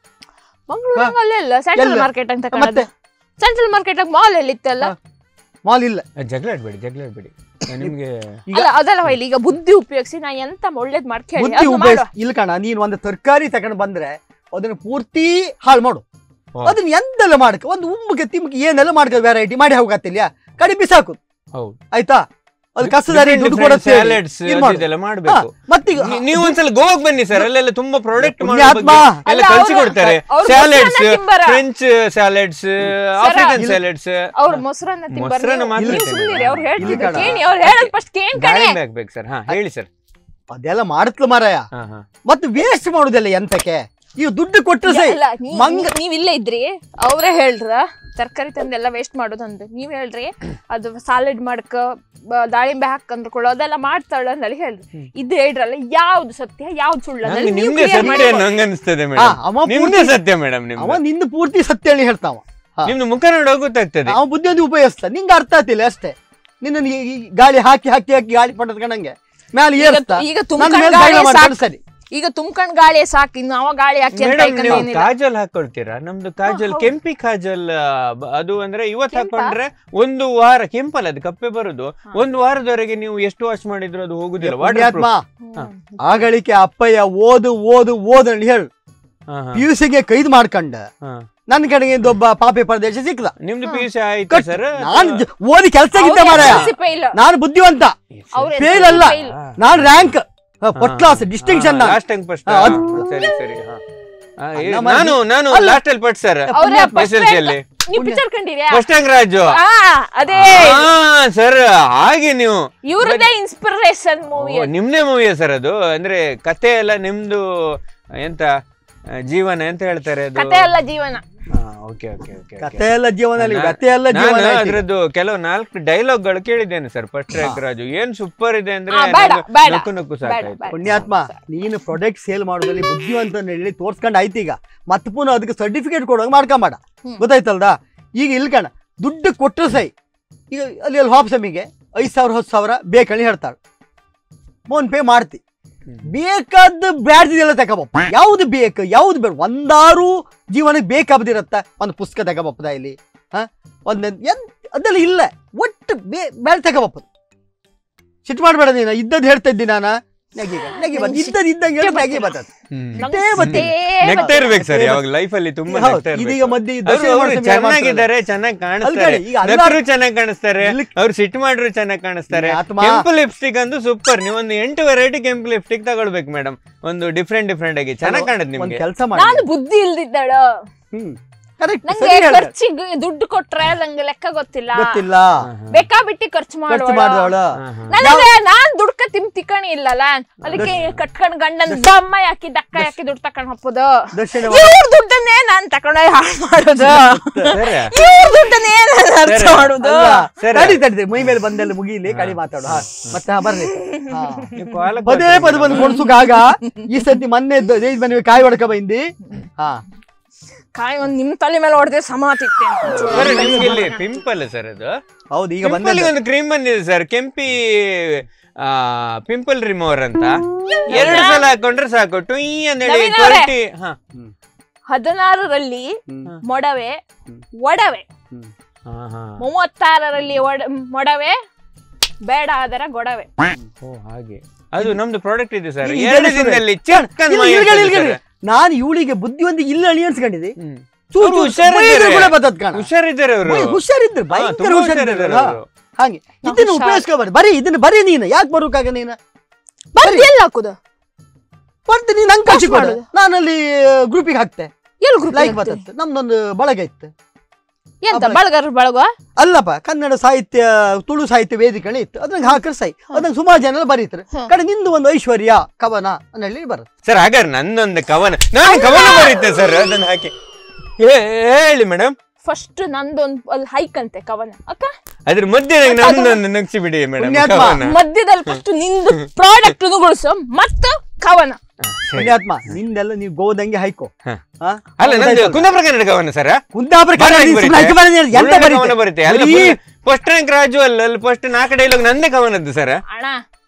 ಮಂಗಳೂರು ಅಲ್ಲೇ ಇಲ್ಲ ಸೆಂಟ್ರಲ್ ಎಲ್ಲ? ಮಾರ್ಕೆಟ್ ಅಂತ ಮತ್ತೆ? ತಕೊಂಡದ್ದು ಸೆಂಟ್ರಲ್ ಮಾರ್ಕೆಟ್ ಮಾಲ್ ಎಲ್ಲಿ ಇತ್ತಲ್ಲ ಮಾಲ್ ಇಲ್ಲ ಜಗಳ ಆಡ್ಬೇಡಿ ಜಗಳ ಆಡ್ಬೇಡಿ ನಿಮ್ಗೆ ಈಗ- ಅಲ್ಲ ಅದಲ್ಲ ಹೊಯ್ಲಿ ಈಗ ಬುದ್ಧಿ ಉಪಯೋಗಿಸಿ ನಾ ಎಂತ ಒಳ್ಳೇದ್ ಮಾಡಿ ಕೇಳಿ ಬುದ್ಧಿ ಉಪಯೋಗಿಸ್ ಇಲ್ಲ ಕಣ ನೀನ್ ಒಂದು ತರಕಾರಿ ತಗೊಂಡು ಬಂದ್ರೆ ಅದನ್ನ ಪೂರ್ತಿ ಹಾಳು ಮಾಡು ಹಾ. ಅದನ್ನ ಎಂತೆಲ್ಲ ಮಾಡಕ ಒಂದು ಉಮ್ಮಕ್ಕೆ ತಿಮ್ಮಕ್ಕೆ ಏನೆಲ್ಲ ಮಾಡ್ಕ ವೆರೈಟಿ ಮಾಡಿ ಹೋಗತ್ತಿಲ್ಲ ಕಡಿ ಬಿಸಾಕು ಹೌದು ಆಯ್ತಾ ಅದು ಕಸದಾರಿ ದುಡ್ಡು ಕೊಡುತ್ತೆ ಸ್ಯಾಲೆಡ್ಸ್ ಇದೆಲ್ಲ ಮಾಡ್ಬೇಕು ಮತ್ತೀಗ ನೀ- ನೀವು ಒಂದ್ಸಲ ಗೋವಾಗ್ ಬನ್ನಿ ಸರ್ ಅಲ್ಲೆಲ್ಲ ತುಂಬಾ ಪ್ರಾಡಕ್ಟ್ ಪುಣ್ಯಾತ್ಮ. ಎಲ್ಲ ಅಲ್ಲ, ಕಲ್ಸಿ ಅವ್ರು- ಕೊಡ್ತಾರೆ ಅವ್ರು ಸ್ಯಾಲೆಡ್ಸ್ ಮೊಸರನ್ನ ತಿಂಬಾರ. ಫ್ರೆಂಚ್ ಸ್ಯಾಲೆಡ್ಸ್ ಆಫ್ರಿಕನ್ ಇಲ್ಲ. ಸ್ಯಾಲೆಡ್ಸ್ ಅವ್ರ ಮೊಸರನ್ನ ತಿಂಬಾರ ಮೊಸರನ್ನ ನೀವು- ಮಾತ್ರ ನೀವು ತಿನ್ನಲ್ಲ. ಸುಮ್ನಿರಿ ಅವ್ರು ಹೇಳ್ತಿದ್ರು ಇಲ್ಲಿ ಕಣ. ಕೇಳಿ ಅವ್ರು ಹೇಳಕ್ ಫಸ್ಟ್ ಕೇನ್ ಕಣೆ ದಾಳಿಂಬೆ ಹಾಕ್ಬೇಕು ಸರ್ ಹಾ ಹೇಳಿ ಸರ್ ಅದೆಲ್ಲ ಮಾಡತ್ಲ ಮಾರಾಯ ಹಾ ಹಾ ಮತ್ತೆ ವೇಸ್ಟ್ ಮಾಡುದಿಲ್ಲ ಎಂತಕ್ಕೆ ಇವ್ ದುಡ್ಡು ಕೊಟ್ಟರು ಸೈ ಅಲ್ಲ ನೀ- ಮಂಗ- ನೀವ್ ಇಲ್ಲೇ ಇದ್ರಿ ಅವ್ರೇ ಹೇಳ್ರ ತರಕಾರಿ ತಂದೆಲ್ಲ ವೇಸ್ಟ್ ಮಾಡೋದಂತ ನೀವ್ ಹೇಳ್ರಿ ಅದು ಸಾಲೆಡ್ ಮಾಡ್ಕ ಬ- ದಾಳಿಂಬೆ ಹಾಕಂದ್ರ ಕೊಡು ಅದೆಲ್ಲ ಮಾಡ್ತಾಳ ಅಂತ ಹೇಳ್ರಿ ಇದು ಹೇಳ್ರಲ್ಲ ಯಾವ್ದು ಸತ್ಯ ಯಾವ್ದು ಸುಳ್ಳು ಅಂತ ನಂಗೆ ನೀವು ನಿಮ್ದೇ clear ಸತ್ಯ ಮಾಡ್ಕೊಳ್ಳಿ. ನಂಗೆ ಅನಿಸ್ತದೆ ಹಾ, ಮೇಡಮ್ ಅವ ನಿಮ್ದೇ ಪೂರ್ತಿ- ಸತ್ಯ ಮೇಡಮ್ ಅವ ನಿಮ್ದು ನಿಂದು ಪೂರ್ತಿ ಸತ್ಯ ಹೇಳಿ ಹೇಳ್ತಾವ ಹಾ. ನಿಮ್ದು ಮುಖ ನೋಡ ಗೊತ್ತಾಗ್ತದೆ ಅವ ಬುದ್ಧಿಯೊಂದು ಉಪಯೋಗಿಸ್ತ ನಿಂಗೆ ಅರ್ಥ ಆಗ್ತಿಲ್ಲ ಅಷ್ಟೇ ನಿನ್ನ ಈ- ಈ ಗಾಳಿ ಹಾಕಿ ಹಾಕಿ ಹಾಕಿ ಗಾಳಿ ಪಟ್ಟದ್ಕಂಡಂಗೆ ಮೇಲೆ ಈಗ- ಏರ್ಸ್ತಾ ಈಗ ನನ್ನ ತುಂಬ್ಕೊಂಡ್ ಮೇಲೆ ಗಾಳಿ ಜಗಳ ಮಾಡ್ಕೊಂಡು ಸಾಕ್- ಸರಿ ಈಗ ತುಂಬ್ಕೊಂಡ್ ಗಾಳಿ ಸಾಕು ಇನ್ನು ಅವ ಗಾಳಿ ಹಾಕಿ ಅಂತ ಮೇಡಮ್ ನೀವು ಏನಿಲ್ಲ ಕಾಜಲ್ ಹಾಕೊಳ್ತೀರಾ ನಮ್ದು ಕಾಜಲ್ ಹೌದು. ಕೆಂಪಿ ಕಾಜಲ್ ಆ, ಬ- ಅದು ಅಂದ್ರೆ ಇವತ್ ಕೆಂಪಾ? ಹಾಕೊಂಡ್ರೆ ಒಂದು ವಾರ ಕೆಂಪಲ್ಲ ಅದು ಕಪ್ಪೆ ಬರುದು ಒಂದು ವಾರದವರೆಗೆ ನೀವು ಎಷ್ಟು ವಾಶ್ ಮಾಡಿದ್ರು ಅದು ಹೋಗುದಿಲ್ಲ ವಾಟರ್ ಪುಣ್ಯಾತ್ಮ ಆಗಳಿಕೆ ಅಪ್ಪಯ್ಯ ಓದು ಓದು ಓದು ಅಂತ ಹೇಳು ಪಿ ಯು ಸಿಗೆ ಕೈದು ಮಾಡ್ಕೊಂಡ ನನ್ನ ಕಡೆಗೆ ಇಂದ ಒಬ್ಬ ಪಾಪೆ ಪ್ರದೇಶ ಸಿಕ್ಕದ ನಿಮ್ದು ಹಾ. ಪಿ ಯು ಸಿ ಆಯ್ತು ಕಟ್- ಸರ್ ನಾನು ಜ- ಓದಿ ಕೆಲ್ಸಕ್ಕಿದ್ದ ಮಾರಾಯ ನಾನು ಬುದ್ಧಿವಂತ ಅವ್ರ ಫೇಲ್ ಅಲ್ಲ ನಾನು rank first class distinction last time first ಹಾ, ಅದು- ಸರಿ ಸರಿ ಹಾ. ಆ, ಏ, ನಮ್ಮ ನಾನು ನಾನು ಅಲ್ಲ. ಲಾಸ್ಟ್ ಅಲ್ಲಿ ಪಟ್ ಸರ್ ಅವ್ರೇ ಎಸ್ ಎಲ್ ಸಿ ಅಲ್ಲಿ ನೀವ್ ಪಿಕ್ಚರ್ ಕಂಡಿದ್ಯಾ ಫಸ್ಟ್ ರ್ಯಾಂಕ್ ರಾಜು ಆ, ಅದೇ ಹಾ ಸರ್ ಹಾಗೆ ನೀವು ಇವ್ರದೇ ಇನ್ಸ್ಪಿರೇಷನ್ ಮೂವಿ ಓ, ನಿಮ್ದೇ ಮೂವಿಯ ಸರ್ ಅದು ಅಂದ್ರೆ ಕತೆ ಎಲ್ಲ ನಿಮ್ದು ಎಂತ ಆ, ಜೀವನ ಎಂತ ಹೇಳ್ತಾರೆ ಅದು ಕತೆ ಅಲ್ಲ ಜೀವನ ಓಕೆ ಓಕೆ ಓಕೆ ಕತೆ ಎಲ್ಲ ಜೀವನದಲ್ಲಿ ನಾ- ಕತೆ ಎಲ್ಲ ನಾನು ಜೀವನ ಐತಿ. ಅದ್ರದ್ದು ಕೆಲವು ನಾಲ್ಕು ಡೈಲಾಗ್ ಗಳು ಕೇಳಿದ್ದೇನೆ ಸರ್ ಫಸ್ಟ್ ರ್ಯಾಂಕ್ ರಾಜು ಏನ್ ಸೂಪರ್ ಇದೆ ಅಂದ್ರೆ ಆ, ಬೇಡ, ನಂಗೆ ಬೇಡ. ನಕ್ಕು ನಕ್ಕು ಬೇಡ, ಸಾಕಾಯ್ತು ಬೇಡ. ಪುಣ್ಯಾತ್ಮ ನೀನು ಪ್ರಾಡಕ್ಟ್ ಸೇಲ್ ಮಾಡೋದ್ರಲ್ಲಿ ಬುದ್ಧಿವಂತ ಅಂತ ಹೇಳಿ ತೋರ್ಸ್ಕೊಂಡು ಆಯ್ತು ಈಗ ಮತ್ತೆ ಪುನಃ ಅದಕ್ಕೆ ಸರ್ಟಿಫಿಕೇಟ್ ಕೊಡುವಾಗ ಮಾಡ್ಕೊಂಬೇಡ ಹ್ಮ್. ಗೊತ್ತಾಯ್ತಲ್ದ ಈಗ ಇಲ್ಕಣ ದುಡ್ಡು ಕೊಟ್ಟರು ಸೈ ಈಗ ಅಲ್ಲಿ ಅಲ್ಲಿ ಹಾಪ್ಸಮಿಗೆ ಐದು ಸಾವಿರ ಹತ್ತು ಸಾವಿರ ಬೇಕಂತ ಹೇಳ್ತಾಳೆ ಫೋನ್ ಪೇ ಮಾಡ್ತಿ ಹ್ಮ್. ಬೇಕಾದ ಬ್ಯಾಡ್ದಿದೆಲ್ಲ ತಗೋಬಪ್ಪ ಯಾವ್ದು ಬೇಕು ಯಾವ್ದು ಬೇಡ ಒಂದಾರು ಜೀವನಕ್ಕೆ ಬೇಕಾಗ್ದಿರತ್ತ ಒಂದು ಪುಸ್ತಕ ತಗೋಬಪ್ಪದ ಇಲ್ಲಿ ಹಾ ಒಂದು ಎನ್ ಅದೆಲ್ಲ ಇಲ್ಲ ಒಟ್ಟು ಬೇ ಬ್ಯಾಡ ತಗೋಬಪ್ಪದು ಸಿಟ್ಟು ಮಾಡಬೇಡ ನೀನು ಇದ್ದದ್ದು ಹೇಳ್ತಾ ಇದ್ದೀನಿ ನಾನು ನೆಗಿ ನೆಗಿ ಬಂದು ಇದ್ದದ್ದು ಇದ್ದಂಗೆ ಹೇಳಿ ನೆಗಿ ಬರ್ತದೆ ಹ್ಮ್. ನಂಗೆ ಇದೇ ಮತ್ತೆ. ಇದೇ ನೆಗ್ತಾ ಮತ್ತೆ. ಇರ್ಬೇಕು ಸರ್ ಯಾವಾಗ ಲೈಫ್ ಅಲ್ಲಿ ತುಂಬಾ ಹೌದು, ನೆಗ್ತಾ ಇದೀಗ ಇರ್ಬೇಕು ಮಧ್ಯೆ ಈ ಅವ್ರು- ದಶೆ ಅವ್ರು ಮಾಡ್ತಾರೆ, ಚೆನ್ನಾಗಿದ್ದಾರೆ ಚೆನ್ನಾಗಿ ಕಾಣಿಸ್ತಾರೆ ಕಣೆ, ಈಗ ಅಲ್ಲ- ನಟರು ಚೆನ್ನಾಗಿ ಕಾಣಿಸ್ತಾರೆ ಇಲ್ಲಿ- ಅವ್ರು ಸಿಟ್ಟು ಮಾಡ್ರು ಚೆನ್ನಾಗಿ ಕಾಣಿಸ್ತಾರೆ ಆತ್ಮ. ಕೆಂಪು ಲಿಪ್ಸ್ಟಿಕ್ ಅಂದು ಸೂಪರ್ ನೀವು ಒಂದು ಎಂಟು ವೆರೈಟಿ ಕೆಂಪು ಲಿಪ್ಸ್ಟಿಕ್ ತಗೊಳ್ಬೇಕು ಮೇಡಮ್ ಒಂದು ಡಿಫ್ರೆಂಟ್ ಡಿಫ್ರೆಂಟ್ ಆಗಿ ಚೆನ್ನಾಗಿ ಕಾಣುತ್ತೆ ಒಂದ್ ನಿಮ್ಗೆ ಕೆಲಸ ಮಾಡಿ ನಾನು ಬುದ್ಧಿ ಇಲ್ದಿದ್ದಾಳ ಹ್ಮ್ ಕರೆಕ್ಟ್ ನಂಗೆ ಖರ್ಚಿಗೆ ದುಡ್ಡು ಕೊಟ್ರೆ ನಂಗೆ ಲೆಕ್ಕ ಗೊತ್ತಿಲ್ಲ ಗೊತ್ತಿಲ್ಲ ಬೇಕಾಬಿಟ್ಟಿ ಖರ್ಚು ಖರ್ಚು ಮಾಡುವ ಮಾಡಿದವಳು ನನಗೆ ನಾನ್ ದುಡ್ಕ ತಿಮ್ ತಿಕ್ಕಣಿ ಇಲ್ಲಲ್ಲ ಅದಕ್ಕೆ ಕಟ್ಕೊಂಡ್ ಗಂಡನ್ ದಮ್ಮ ಹಾಕಿ ದಕ್ಕ ಹಾಕಿ ದುಡ್ಡು ತಕೊಂಡ್ ಹಪ್ಪದು ದಕ್ಷಿಣ ಇವ್ರ ದುಡ್ಡನ್ನೇ ನಾನ್ ತಕೊಂಡ್ ಹಾಳು ಮಾಡೋದು ಸರಿ ಇವ್ರ ದುಡ್ಡನ್ನೇ ನಾನ್ ಖರ್ಚು ಸರಿ. ಮಾಡೋದು ಅಲ್ಲ, ಸರಿ. ತಡಿ ತಡಿ ಮೈ ಮೇಲೆ ಬಂದಲ್ಲಿ ಮುಗಿಲಿ ಕಡಿ ಮಾತಾಡು ಹಾ, ಮತ್ತೆ ಹಾ, ಬರ್ರಿ ಹಾ. ನೀವು ಪಾಲಕ್ ಪದೇ ಪದೇ ಬಂದು ಕೊಡ್ಸುಕಾಗ ಈ ಸತಿ ಮೊನ್ನೆ ದೇಶ್ ಮನೆ ಕಾಯಿ ಹೊಡ್ಕ ಬಂದಿ ಹಾ ಕಾಯಿ ಒಂದ್ ನಿಮ್ ತಲೆ ಮೇಲೆ ಹೊಡೆದ್ರೆ ಸಮಾತಿತ್ತೆ ಸರ್ ನಿಮ್ಗೆ ಇಲ್ಲಿ ಪಿಂಪಲ್ ಸರ್ ಅದು ಹೌದು ಈಗ ಪಿಂಪಲ್ ಬಂದ ಒಂದು ಕ್ರೀಮ್ ಬಂದಿದೆ ಸರ್ ಕೆಂಪಿ ಪಿಂಪಲ್ ರಿಮೂವರ್ ಅಂತ ಎರಡು ಸಲ ಹಾಕೊಂಡ್ರೆ ಸಾಕು ಟುಯ್ ಅಂದೇಳಿ ನವೀನ್ ಅವ್ರೆ. ಟ್ವೆಂಟಿ ಹಾ ಹದಿನಾರರಲ್ಲಿ ಮೊಡವೆ ಒಡವೆ ಹಾ ಹಾ ಮೂವತ್ತಾರರಲ್ಲಿ ಒಡ ಮೊಡವೆ ಬೇಡ ಅದರ ಗೊಡವೆ ಓ ಹಾಗೆ ಅದು ನಮ್ದು ಪ್ರಾಡಕ್ಟ್ ಇದೆ ಸರ್ ಈಗ ಎರಡು ಇದೆಲ್ಲ ದಿನದಲ್ಲಿ ಇಲ್ಲ, ಚಿಕ್ಕನ್ ಇಲ್ಲ, ಮೈ ಇಲ್ಲ, ಆಗ್ತದೆ ಇಲ್ಲ, ಇಲ್ಲ. sir. ನಾನು ಇವಳಿಗೆ ಬುದ್ಧಿವಂತ ಇಲ್ಲ ಅಳಿ ಅನ್ಸ್ಕೊಂಡಿದ್ದೆ ಹ್ಮ್. ಚೂರ್ ಅವ್ರು ಚೂರ್ ಹುಷಾರಿದ್ದಾರೆ. ಬೈದ್ರೆ ಕೂಡ ಬರ್ತದ್ ಕಾಣ ಹುಷಾರಿದ್ದಾರೆ ಅವರು ಬೈ- ಹುಷಾರಿದ್ರು ಭಯಂಕರ ತುಂಬಾ ಹುಷಾರಿದ್ರು ಹುಷಾರಿದ್ದಾರೆ ಹಾ. ಅವರು ಹಾಗೆ ಇದನ್ನ ಹುಷಾರ್. ಉಪಯೋಗಿಸ್ಕೋಬಾರ್ದು ಬರೀ ಇದನ್ನ ಬರೀ ನೀನು ಯಾಕೆ ಬರೋಕಾಗ ನೀನು ಬಂದ್ ಎಲ್ಲಿ ಹಾಕುದು ಬರ್ತೀನಿ ನೀನು ನಂಗೆ ಕಳ್ಸಿ ಕೊಡು ಮಾಡೋದು? ನಾನಲ್ಲಿ ಗ್ರೂಪಿಗೆ ಹಾಕ್ತೆ ಎಲ್ಲಿ ಗ್ರೂಪ್ ಲೈಕ್ ಬರ್ತದೆ ನಮ್ದೊಂದು ಬಳಗ ಇತ್ತು ಎಂತ ಬಳಗರ್ ಬಳಗ ಅಲ್ಲಪ್ಪ ಕನ್ನಡ ಸಾಹಿತ್ಯ ತುಳು ಸಾಹಿತ್ಯ ವೇದಿಕೆ ಇತ್ತು ಅದ್ರಂಗ ಹಾಕ್ರೆ ಸೈ ಅದಂಗ ಸುಮಾರು ಜನ ಬರೀತಾರೆ ಹಾ. ಕಡೆ ನಿಂದು ಒಂದು ಐಶ್ವರ್ಯ ಕವನ ಅಂತ ಹೇಳಿ ಬರುತ್ತೆ ಸರ್ ಹಾಗಾದ್ರೆ ನಂದೊಂದು ಕವನ ನಾನು ಕವನ ಬರೀತೆ ಸರ್ ಅದನ್ನ ಹಾಕಿ ಹೇ- ಹೇಳಿ ಮೇಡಮ್ ಫಸ್ಟ್ ನಂದೊಂದ್ ಅಲ್ಲಿ ಹೈಕ್ ಅಂತೆ ಕವನ ಅಕ್ಕ ಅದ್ರ ಮಧ್ಯದಾಗ ನಮ್ದೊಂದು ನಕ್ಷಿ ಬಿಡಿ ಮೇಡಮ್ ಪುಣ್ಯಾತ್ಮ. ಮಧ್ಯದಲ್ಲಿ ಫಸ್ಟ್ ನಿಂದು ಪ್ರಾಡಕ್ಟ್ ನುಗೊಳಿಸು ಮತ್ತ ಕವನ ಪುಣ್ಯಾತ್ಮ ನಿಂದೆಲ್ಲ ನೀವು ಗೋದಂಗೆ ಹೈಕೋ ಹ. ಹಾ? ಅಲ್ಲ ನಂದು ಗೊತ್ತಾಯ್ತಲ್ಲ? ಕುಂದಾಪುರ ಕನ್ನಡ ಕವನ ಸರ್ ಕುಂದಾಪುರ ಕನ್ನಡ ನೀನು ಸುಮ್ನೆ ಹೈಕೊ ಬರೋದು ಏನು? ಎಂತ ಕವನ ಬರುತ್ತೆ ಬರೀ ಫಸ್ಟ್ ರ್ಯಾಂಕ್ ರಾಜು ಅಲ್ಲ ಅಲ್ಲಿ ಫಸ್ಟ್ ನಾಲ್ಕು ಡೈಲಾಗ್ ನಂದೇ ಕವನದ್ದು ಸರ್ ಅಣ್ಣ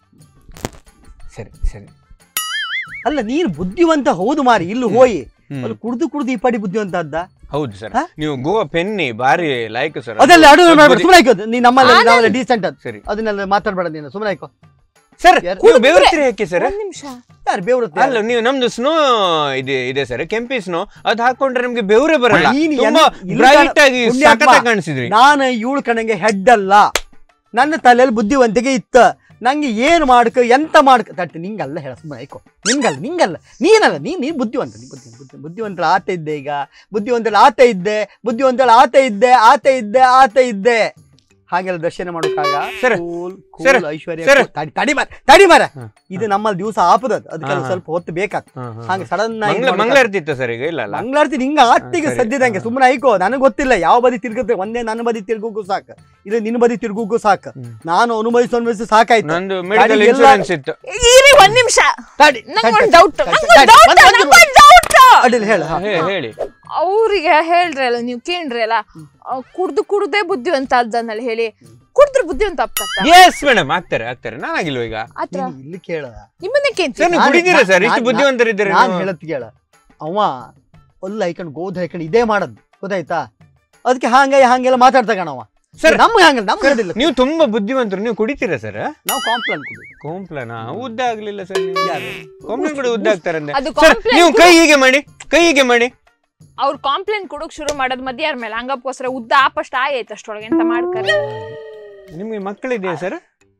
ಸರಿ ಸರಿ ಅಲ್ಲ ನೀನು ಬುದ್ಧಿವಂತ ಹೌದು ಮಾರಿ ಇಲ್ಲಿ ಹೋಯಿ ಹ್ಮ್. ಅಲ್ಲಿ ಕುಡ್ದು ಕುಡ್ದು ಈ ಪಡಿ ಬುದ್ಧಿವಂತ ಅದ್ದ ಹೌದು ಸರ್ ಹಾ? ನೀವು ಗೋವಾ ಪೆನ್ನಿ ಬಾರಿ ಲೈಕ್ ಸರ್ ಅದೆಲ್ಲ ಅಡುಗೆ ಅದು ಮಾಡ್ಬೇಡ ಬುದ್ಧಿ- ಸುಮ್ಮನೆ ಹಾಕೋದು ನೀನು ನಮ್ಮಲ್ಲಿ ಆನಂದ್. ನಾವೆಲ್ಲ ಡೀಸೆಂಟ್ ಅದು ಸರಿ ಅದನ್ನೆಲ್ಲ ಮಾತಾಡ್ಬೇಡ ನೀನು ಸುಮ್ಮನೆ ಹಾಕೋ ಸರ್ ಯಾರು- ನೀವು ಬೆವರ್ತೀರಿ ಯಾಕೆ ಸರ್ ಒಂದ್ ನಿಮಿಷ ಯಾರು ಬೇವ್ರುತ್ತೆ ಅಲ್ಲ ನೀವು ನಮ್ದು ಸ್ನೋ ಇದೆ ಇದೆ ಸರ್ ಕೆಂಪಿ ಸ್ನೋ ಅದು ಹಾಕೊಂಡ್ರೆ ನಿಮ್ಗೆ ಬೆವರೇ ಬರಲ್ಲ ನೀನು ತುಂಬಾ ಎನ್- ಇಲ್ಲಿ ಬ್ರೈಟ್ ಕಾಣ- ಆಗಿ ಪುಣ್ಯಾತ್ಮ. ಸಖತ್ತಾಗಿ ಕಾಣಿಸಿದ್ರಿ ನಾನು ಇವಳು ಕಣಂಗೆ ಹೆಡ್ ಅಲ್ಲ ನನ್ನ ತಲೆಯಲ್ಲಿ ಬುದ್ಧಿವಂತಿಕೆ ಇತ್ತ ನಂಗೆ ಏನು ಮಾಡ್ಕ ಎಂತ ಮಾಡ್ಕ ತಟ್ಟಿ ನಿಂಗಲ್ಲ ಹೇಳ ಸುಮ್ಮನೆ ಆಯ್ಕೋ ನಿಂಗಲ್ಲ ನಿಂಗಲ್ಲ ನೀನಲ್ಲ ನೀನ್ ನೀನ್ ಬುದ್ಧಿವಂತ ನೀನ್ ಬುದ್ಧಿ ಬುದ್ಧಿ ಬುದ್ಧಿವಂತಳ ಆತ ಇದ್ದೆ ಈಗ ಬುದ್ಧಿವಂತಳ ಆತ ಇದ್ದೆ ಬುದ್ಧಿವಂತಳ ಆತ ಇದ್ದೆ ಆತ ಇದ್ದೆ ಆತ ಇದ್ದೆ ಹಾಗೆಲ್ಲ ದರ್ಶನ ಮಾಡೋಕ್ಕಾಗ sir, cool sir, cool Aishwarya sir. Cool. ತಡಿ ತಡಿ ಮರ ತಡಿ ಮರ ಹ. ಇದು ನಮ್ಮಲ್ಲಿ ದಿವಸ ಆಪದದು ಅದಕ್ಕೆಲ್ಲ ಹಾ, ಹಾ. ಸ್ವಲ್ಪ ಹೊತ್ತು ಬೇಕಾತ್ ಹಾ, ಹಾ, ಹಾಗೆ ಹಾ. ಸಡನ್ ಮಂಗ್ಳ ಮಂಗ್ಳ ಇರ್ತಿತ್ತು ಸರ್ ಈಗ ಇಲ್ಲ ಅಲ್ಲ ಮಂಗಳಾರತಿ ನಿಂಗ ಆತ್ತಿಗೆ ಸರಿ. ಸದ್ಯದಂಗೆ ಹಾ. ಸುಮ್ಮನೆ ಐಕೋ ನನಗೆ ಗೊತ್ತಿಲ್ಲ ಯಾವ ಬದಿ ತಿರ್ಗುತ್ತೆ ಒಂದೇ ನನ್ನ ಬದಿ ತಿರ್ಗೋಕು ಸಾಕು ಇದು ನಿನ್ನ ಬದಿ ತಿರ್ಗೋಕು ಸಾಕು ಹ್ಮ್. ನಾನು ಅನುಭವಿಸಿ ಅನುಭವಿಸಿ ಸಾಕಾಯ್ತು ನಂದು ಮೆಡಿಕಲ್ ಗಾಡಿ ಎಲ್ಲ- ಇನ್ಶೂರೆನ್ಸ್ ಇತ್ತು ಇರಿ ಒಂದ್ ನಿಮಿಷ ತಡಿ, ನಂಗೆ ತಡಿ, ಒಂದು ಡೌಟ್ ತಡಿ, ನಂಗೊಂದು ತಡಿ, ಡೌಟ್ ಒಂದ್- ಒಂದ್- ನಂಗೊಂದು ಡೌಟ್ ಅಡ್ಡಿಲ್ಲ ಹೇಳು ಹಾ. ಹೇ- ಹೇಳಿ ಅವ್ರಿಗೆ ಹೇಳ್ರಿ ಅಲ್ಲ ನೀವು ಕೇಳ್ರಿ ಅಲ್ಲ ಕುಡ್ದು ಕುಡ್ದೇ ಬುದ್ಧಿವಂತ ಅದ್ದಲ್ಲಿ ಹೇಳಿ ಕುಡ್ದ್ರೆ ಬುದ್ಧಿವಂತ ಆಗ್ತತ್ತ ಎಸ್ ಮೇಡಮ್ ಆಗ್ತಾರೆ ಆಗ್ತಾರೆ ನಾನಾಗಿಲ್ವ ಈಗ ಆತರ ನೀನು ಇಲ್ಲಿ ಕೇಳ ನಿಮ್ಮನ್ನೇ ಕೇಳ್ತೀನಿ ಸರ್ ನೀವು ನಾನು- ಕುಡಿತೀರಾ ಸರ್ ನಾನು- ಇಷ್ಟು ಬುದ್ಧಿವಂತರಿದ್ದೀರಾ ನಾನು ನೀವು? ಹೇಳತ್ ಕೇಳ ಅವ ಒಲ್ಲ ಹಾಕೊಂಡು ಗೋಧ್ ಹಾಕೊಂಡು ಇದೇ ಮಾಡದ್ ಗೊತ್ತಾಯ್ತಾ ಅದಕ್ಕೆ ಹಾಂಗೆ ಹಾಂಗೆಲ್ಲ ಮಾತಾಡ್ತಾ ಕಣವ ಸರ್ ನಮ್ಗೆ ಹಂಗ ನಮ್ಗೆ ಹೇಳಿಲ್ಲ ನೀವು ತುಂಬಾ ಬುದ್ಧಿವಂತರು ನೀವು ಕುಡಿತೀರಾ ಸರ್ ನಾವು ಕಾಂಪ್ಲೇಂಟ್ ಕೊಡಿ ಕೋಂಪ್ಲನ ಉದ್ದ ಆಗ್ಲಿಲ್ಲ ಸರ್ ಯಾರು? ಕೋಂಪ್ಲನ್ ಕೂಡ ಉದ್ದ ಆಗ್ತಾರಂತೆ ಅದು ಸರ್ complaint ನೀವು ಕೈ ಹೀಗೆ ಮಾಡಿ ಕೈ ಹೀಗೆ ಮಾಡಿ ಅವ್ರು ಕಾಂಪ್ಲೇಂಟ್ ಕೊಡೋಕ್ ಶುರು ಮಾಡೋದ್ ಮದ್ಯಾರ ಮೇಲೆ ಹಂಗಪ್ಕೋಸ್ಕರ ಉದ್ದ ಆಪಷ್ಟ ಆಯ್ತು ಅಷ್ಟೊಳಗೆ ಎಂತ ಮಾಡ್ಕರಿ ನಿಮ್ಗೆ ಮಕ್ಕಳಿದೆಯಾ ಸರ್